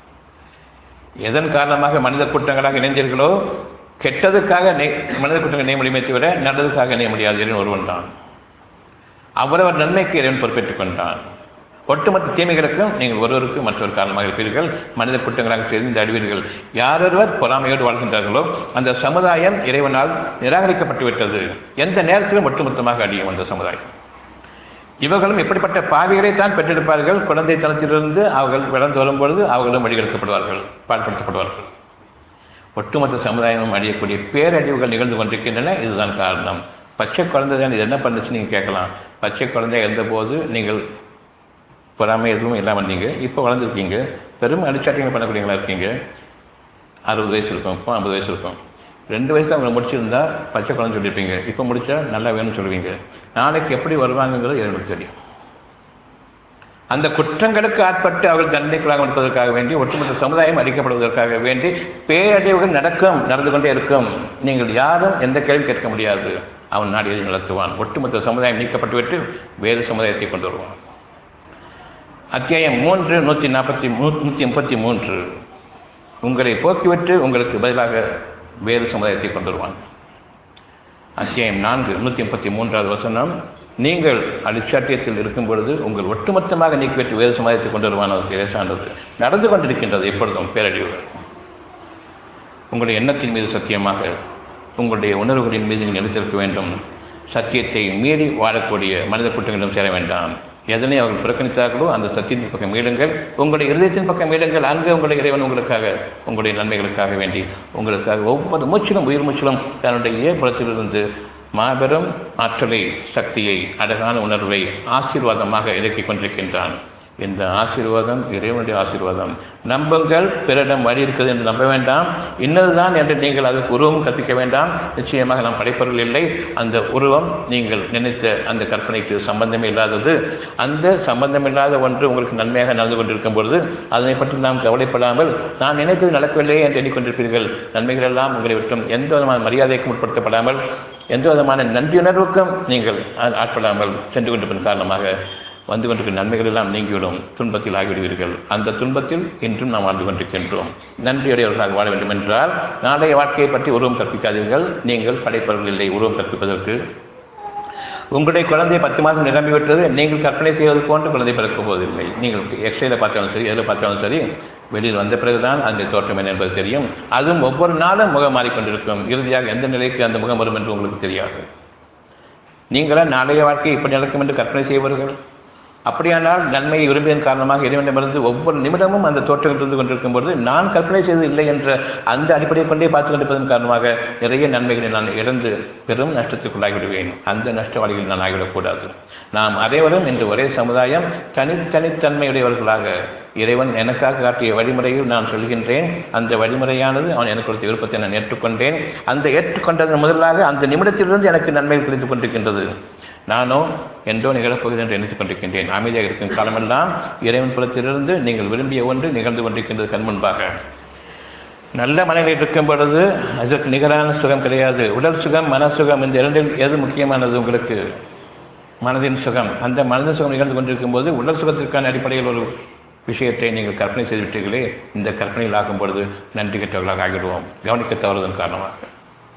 [SPEAKER 1] எதன் காரணமாக மனித குற்றங்களாக இணைந்தீர்களோ கெட்டதுக்காக மனித குற்றங்கள் இணைய முடியுமே தவிர நல்லதுக்காக இணைய முடியாது இறைவன் ஒருவன் தான் அவரவர் நன்மைக்கு இறைவன் பொறுப்பேற்றுக் கொண்டான் ஒட்டுமொத்த தீமைகளுக்கும் நீங்கள் ஒருவருக்கு மற்றொரு காரணமாக இருப்பீர்கள் மனித குற்றங்களாக சேர்ந்து அழிவீர்கள் யாரொருவர் பொறாமையோடு வாழ்கின்றார்களோ அந்த சமுதாயம் இறைவனால் நிராகரிக்கப்பட்டு விட்டது எந்த நேரத்திலும் ஒட்டுமொத்தமாக அழியும் அந்த சமுதாயம் இவர்களும் இப்படிப்பட்ட பாவிகளை தான் பெற்றெடுப்பார்கள் குழந்தை தளத்திலிருந்து அவர்கள் வளர்ந்து வரும்பொழுது அவர்களும் வழிகெடுக்கப்படுவார்கள் பாழ்படுத்தப்படுவார்கள் ஒட்டுமொத்த சமுதாயமும் அழியக்கூடிய பேரழிவுகள் நிகழ்ந்து கொண்டிருக்கின்றன இதுதான் காரணம் பச்சை குழந்தை தான் இது என்ன பண்ணுச்சு நீங்கள் கேட்கலாம் பச்சை குழந்தை இருந்தபோது நீங்கள் பொறாமை எதுவும் இல்லாமல் இருந்தீங்க இப்போ வளர்ந்துருக்கீங்க பெரும் அடிச்சாட்டிகள் பண்ணக்கூடியவங்களா இருக்கீங்க அறுபது வயசு இருக்கும் இப்போ ஐம்பது வயசு இருக்கும் ரெண்டு வயசு அவங்க முடிச்சிருந்தா பச்சை குழந்தை சொல்லியிருப்பீங்க இப்போ முடிச்சா நல்லா வேணும்னு சொல்லுவீங்க நாளைக்கு எப்படி வருவாங்கங்கிறது எனக்கு தெரியும் அந்த குற்றங்களுக்கு ஆட்பட்டு அவர்கள் தண்டனைக்குள்ளாக இருப்பதற்காக வேண்டி ஒட்டுமொத்த சமுதாயம் அளிக்கப்படுவதற்காக வேண்டி பேரழிவுகள் நடக்கும் நடந்து கொண்டே இருக்கும் நீங்கள் யாரும் எந்த கேள்வி கேட்க முடியாது அவன் நாடியதை நடத்துவான் ஒட்டுமொத்த சமுதாயம் நீக்கப்பட்டுவிட்டு வேறு சமுதாயத்தை கொண்டு வருவான் அத்தியாயம் மூன்று நூற்றி நாற்பத்தி மூ நூற்றி முப்பத்தி மூன்று உங்களை போக்கிவிட்டு உங்களுக்கு பதிலாக வேறு சமுதாயத்தை கொண்டு வருவான் அத்தியாயம் நான்கு நூற்றி முப்பத்தி மூன்றாவது வசனம் நீங்கள் அடிச்சாட்டியத்தில் இருக்கும் பொழுது உங்கள் ஒட்டுமொத்தமாக நீக்கிவிட்டு வேறு சமுதாயத்தை கொண்டு வருவான் அது லேசானது நடந்து கொண்டிருக்கின்றது எப்பொழுதும் பேரழிவுகள் உங்களுடைய எண்ணத்தின் மீது சத்தியமாக உங்களுடைய உணர்வுகளின் மீது நீங்கள் எடுத்திருக்க வேண்டும் சத்தியத்தை மீறி வாழக்கூடிய மனித குற்றங்களிடம் சேர வேண்டாம் எதனை அவர்கள் புறக்கணித்தார்களோ அந்த சத்தியத்தின் பக்கம் மீளுங்கள் உங்களுடைய இருதயத்தின் பக்கம் மீளுங்கள் அங்கு உங்களுடைய இறைவன் உங்களுக்காக உங்களுடைய நன்மைகளுக்காக வேண்டி உங்களுக்காக ஒவ்வொரு மூச்சிலும் உயிர் மூச்சிலும் தன்னுடைய புறத்திலிருந்து மாபெரும் ஆற்றலை சக்தியை அழகான உணர்வை ஆசீர்வாதமாக இறக்கிக் கொண்டிருக்கின்றான் இந்த ஆசீர்வாதம் இறைவனுடைய ஆசீர்வாதம் நம்புங்கள் பிறரிடம் வழி இருக்கிறது என்று நம்ப வேண்டாம் இன்னதுதான் என்று நீங்கள் அதற்கு உருவம் கற்பிக்க வேண்டாம் நிச்சயமாக நாம் படைப்பவர்கள் இல்லை அந்த உருவம் நீங்கள் நினைத்த அந்த கற்பனைக்கு சம்பந்தமே இல்லாதது அந்த சம்பந்தமில்லாத ஒன்று உங்களுக்கு நன்மையாக நடந்து கொண்டிருக்கும் பொழுது அதனை பற்றி நாம் கவலைப்படாமல் நான் நினைத்தது நடக்கவில்லையே என்று எண்ணிக்கொண்டிருப்பீர்கள் நன்மைகள் எல்லாம் உங்களை விட்டும் எந்த விதமான மரியாதைக்கும் உட்படுத்தப்படாமல் எந்த விதமான நன்றியுணர்வுக்கும் நீங்கள் ஆட்படாமல் சென்று கொண்டிருப்பதன் காரணமாக வந்து கொண்டிருக்கிற நன்மைகள் எல்லாம் நீங்கிவிடும் துன்பத்தில் ஆகிவிடுவீர்கள் அந்த துன்பத்தில் இன்றும் நாம் வாழ்ந்து கொண்டிருக்கின்றோம் நன்றியுடையவர்களாக வாழ வேண்டும் என்றால் நாளைய வாழ்க்கையை பற்றி உருவம் கற்பிக்காதீர்கள் நீங்கள் படைப்பவர்கள் இல்லை உருவம் கற்பிப்பதற்கு உங்களுடைய குழந்தை பத்து மாதம் நிரம்பிவிட்டது நீங்கள் கற்பனை செய்வது போன்று குழந்தை பிறக்கப் போவதில்லை நீங்கள் எக்ஸ்ரேல பார்த்தாலும் சரி எதில் பார்த்தாலும் சரி வெளியில் வந்த பிறகுதான் அந்த தோற்றம் என்ன என்பது தெரியும் அதுவும் ஒவ்வொரு நாளும் முகம் மாறிக்கொண்டிருக்கும் இறுதியாக எந்த நிலைக்கு அந்த முகம் வரும் என்று உங்களுக்கு தெரியாது நீங்களா நாளைய வாழ்க்கை இப்படி நடக்கும் என்று கற்பனை செய்வர்கள் அப்படியானால் நன்மையை விரும்பியதன் காரணமாக இறைவனிடமிருந்து ஒவ்வொரு நிமிடமும் அந்த தோற்றங்கள் இருந்து கொண்டிருக்கும் பொழுது நான் கற்பனை செய்தது இல்லை என்ற அந்த அடிப்படையை கொண்டே பார்த்து கொண்டிருப்பதன் காரணமாக நிறைய நன்மைகளை நான் இழந்து பெரும் நஷ்டத்துக்குள்ளாகிவிடுவேன் அந்த நஷ்டவாளிகள் நான் ஆகிவிடக்கூடாது நாம் அனைவரும் இன்று ஒரே சமுதாயம் தனித்தனித்தன்மையுடையவர்களாக இறைவன் எனக்காக காட்டிய வழிமுறையில் நான் சொல்கின்றேன் அந்த வழிமுறையானது அவன் எனக்கு கொடுத்த விருப்பத்தை நான் ஏற்றுக்கொண்டேன் அந்த ஏற்றுக்கொண்டதன் முதலாக அந்த நிமிடத்திலிருந்து எனக்கு நன்மைகள் புரிந்து கொண்டிருக்கின்றது நானோ என்றோ நிகழப்போகுது என்று நினைத்துக் கொண்டிருக்கின்றேன் அமைதியாக இருக்கும் காலமெல்லாம் இறைவன் புலத்திலிருந்து நீங்கள் விரும்பிய ஒன்று நிகழ்ந்து கொண்டிருக்கின்றது கண் முன்பாக நல்ல மனநிலை இருக்கும் பொழுது அதற்கு நிகரான சுகம் கிடையாது உடல் சுகம் மன சுகம் இந்த இரண்டில் எது முக்கியமானது உங்களுக்கு மனதின் சுகம் அந்த மனதின் சுகம் நிகழ்ந்து கொண்டிருக்கும் போது உடல் சுகத்திற்கான அடிப்படையில் ஒரு விஷயத்தை நீங்கள் கற்பனை செய்துவிட்டீர்களே இந்த கற்பனையில் ஆகும் பொழுது நன்றி கெட்டவர்களாக ஆகிடுவோம் கவனிக்க தவறுவதன் காரணமாக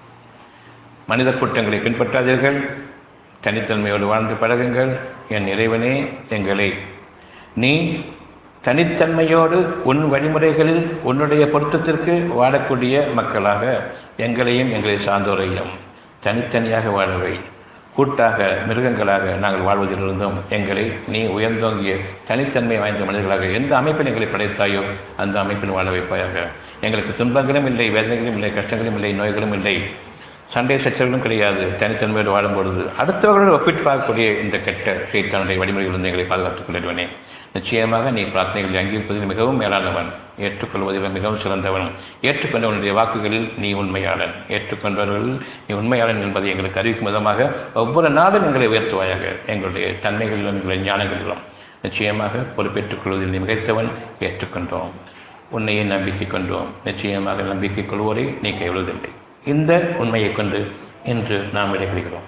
[SPEAKER 1] மனித கூட்டங்களை பின்பற்றாதீர்கள் தனித்தன்மையோடு வாழ்ந்து பழகுங்கள் என் இறைவனே எங்களை நீ தனித்தன்மையோடு உன் வழிமுறைகளில் உன்னுடைய பொருத்தத்திற்கு வாழக்கூடிய மக்களாக எங்களையும் எங்களை சார்ந்தோரையும் தனித்தனியாக வாழவை கூட்டாக மிருகங்களாக நாங்கள் வாழ்வதிலிருந்தும் எங்களை நீ உயர்ந்தோங்கிய தனித்தன்மை வாய்ந்த மனிதர்களாக எந்த அமைப்பில் எங்களை படைத்தாயோ அந்த அமைப்பில் வாழ வைப்பாயாக எங்களுக்கு துன்பங்களும் இல்லை வேதனைகளும் இல்லை கஷ்டங்களும் இல்லை நோய்களும் இல்லை சண்டை சச்சரவுகளும் கிடையாது தனித்தன்மையோடு வாழும் பொழுது அடுத்தவர்களோடு ஒப்பிட்டு பார்க்கக்கூடிய இந்த கெட்ட சைத்தானுடைய வழிமுறைகளிலிருந்து எங்களை பாதுகாத்துக் கொள்ளுவனே நிச்சயமாக நீ பிரார்த்தனைகளை அங்கீகரிப்பதில் மிகவும் மேலானவன் ஏற்றுக்கொள்வதில் மிகவும் சிறந்தவன் ஏற்றுக்கொண்டவனுடைய வாக்குகளில் நீ உண்மையாளன் ஏற்றுக்கொண்டவர்கள் நீ உண்மையாளன் என்பதை எங்களுக்கு அறிவிக்கும் விதமாக ஒவ்வொரு நாளும் எங்களை உயர்த்துவாயாக எங்களுடைய தன்மைகளிலும் எங்களுடைய ஞானங்களிலும் நிச்சயமாக பொறுப்பேற்றுக் கொள்வதில் நீ மிகைத்தவன் ஏற்றுக்கொண்டோம் உன்னையே நம்பிக்கை கொண்டோம் நிச்சயமாக நம்பிக்கை கொள்வோரை நீ கைவிடுவதில்லை இந்த உண்மையை கொண்டு இன்று நாம் விடைபெறுகிறோம்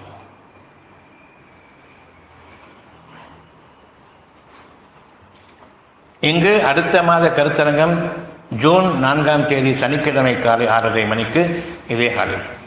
[SPEAKER 1] இங்கு அடுத்த மாத கருத்தரங்கம் ஜூன் நான்காம் தேதி சனிக்கிழமை காலை ஆறரை மணிக்கு இதே ஹாலில்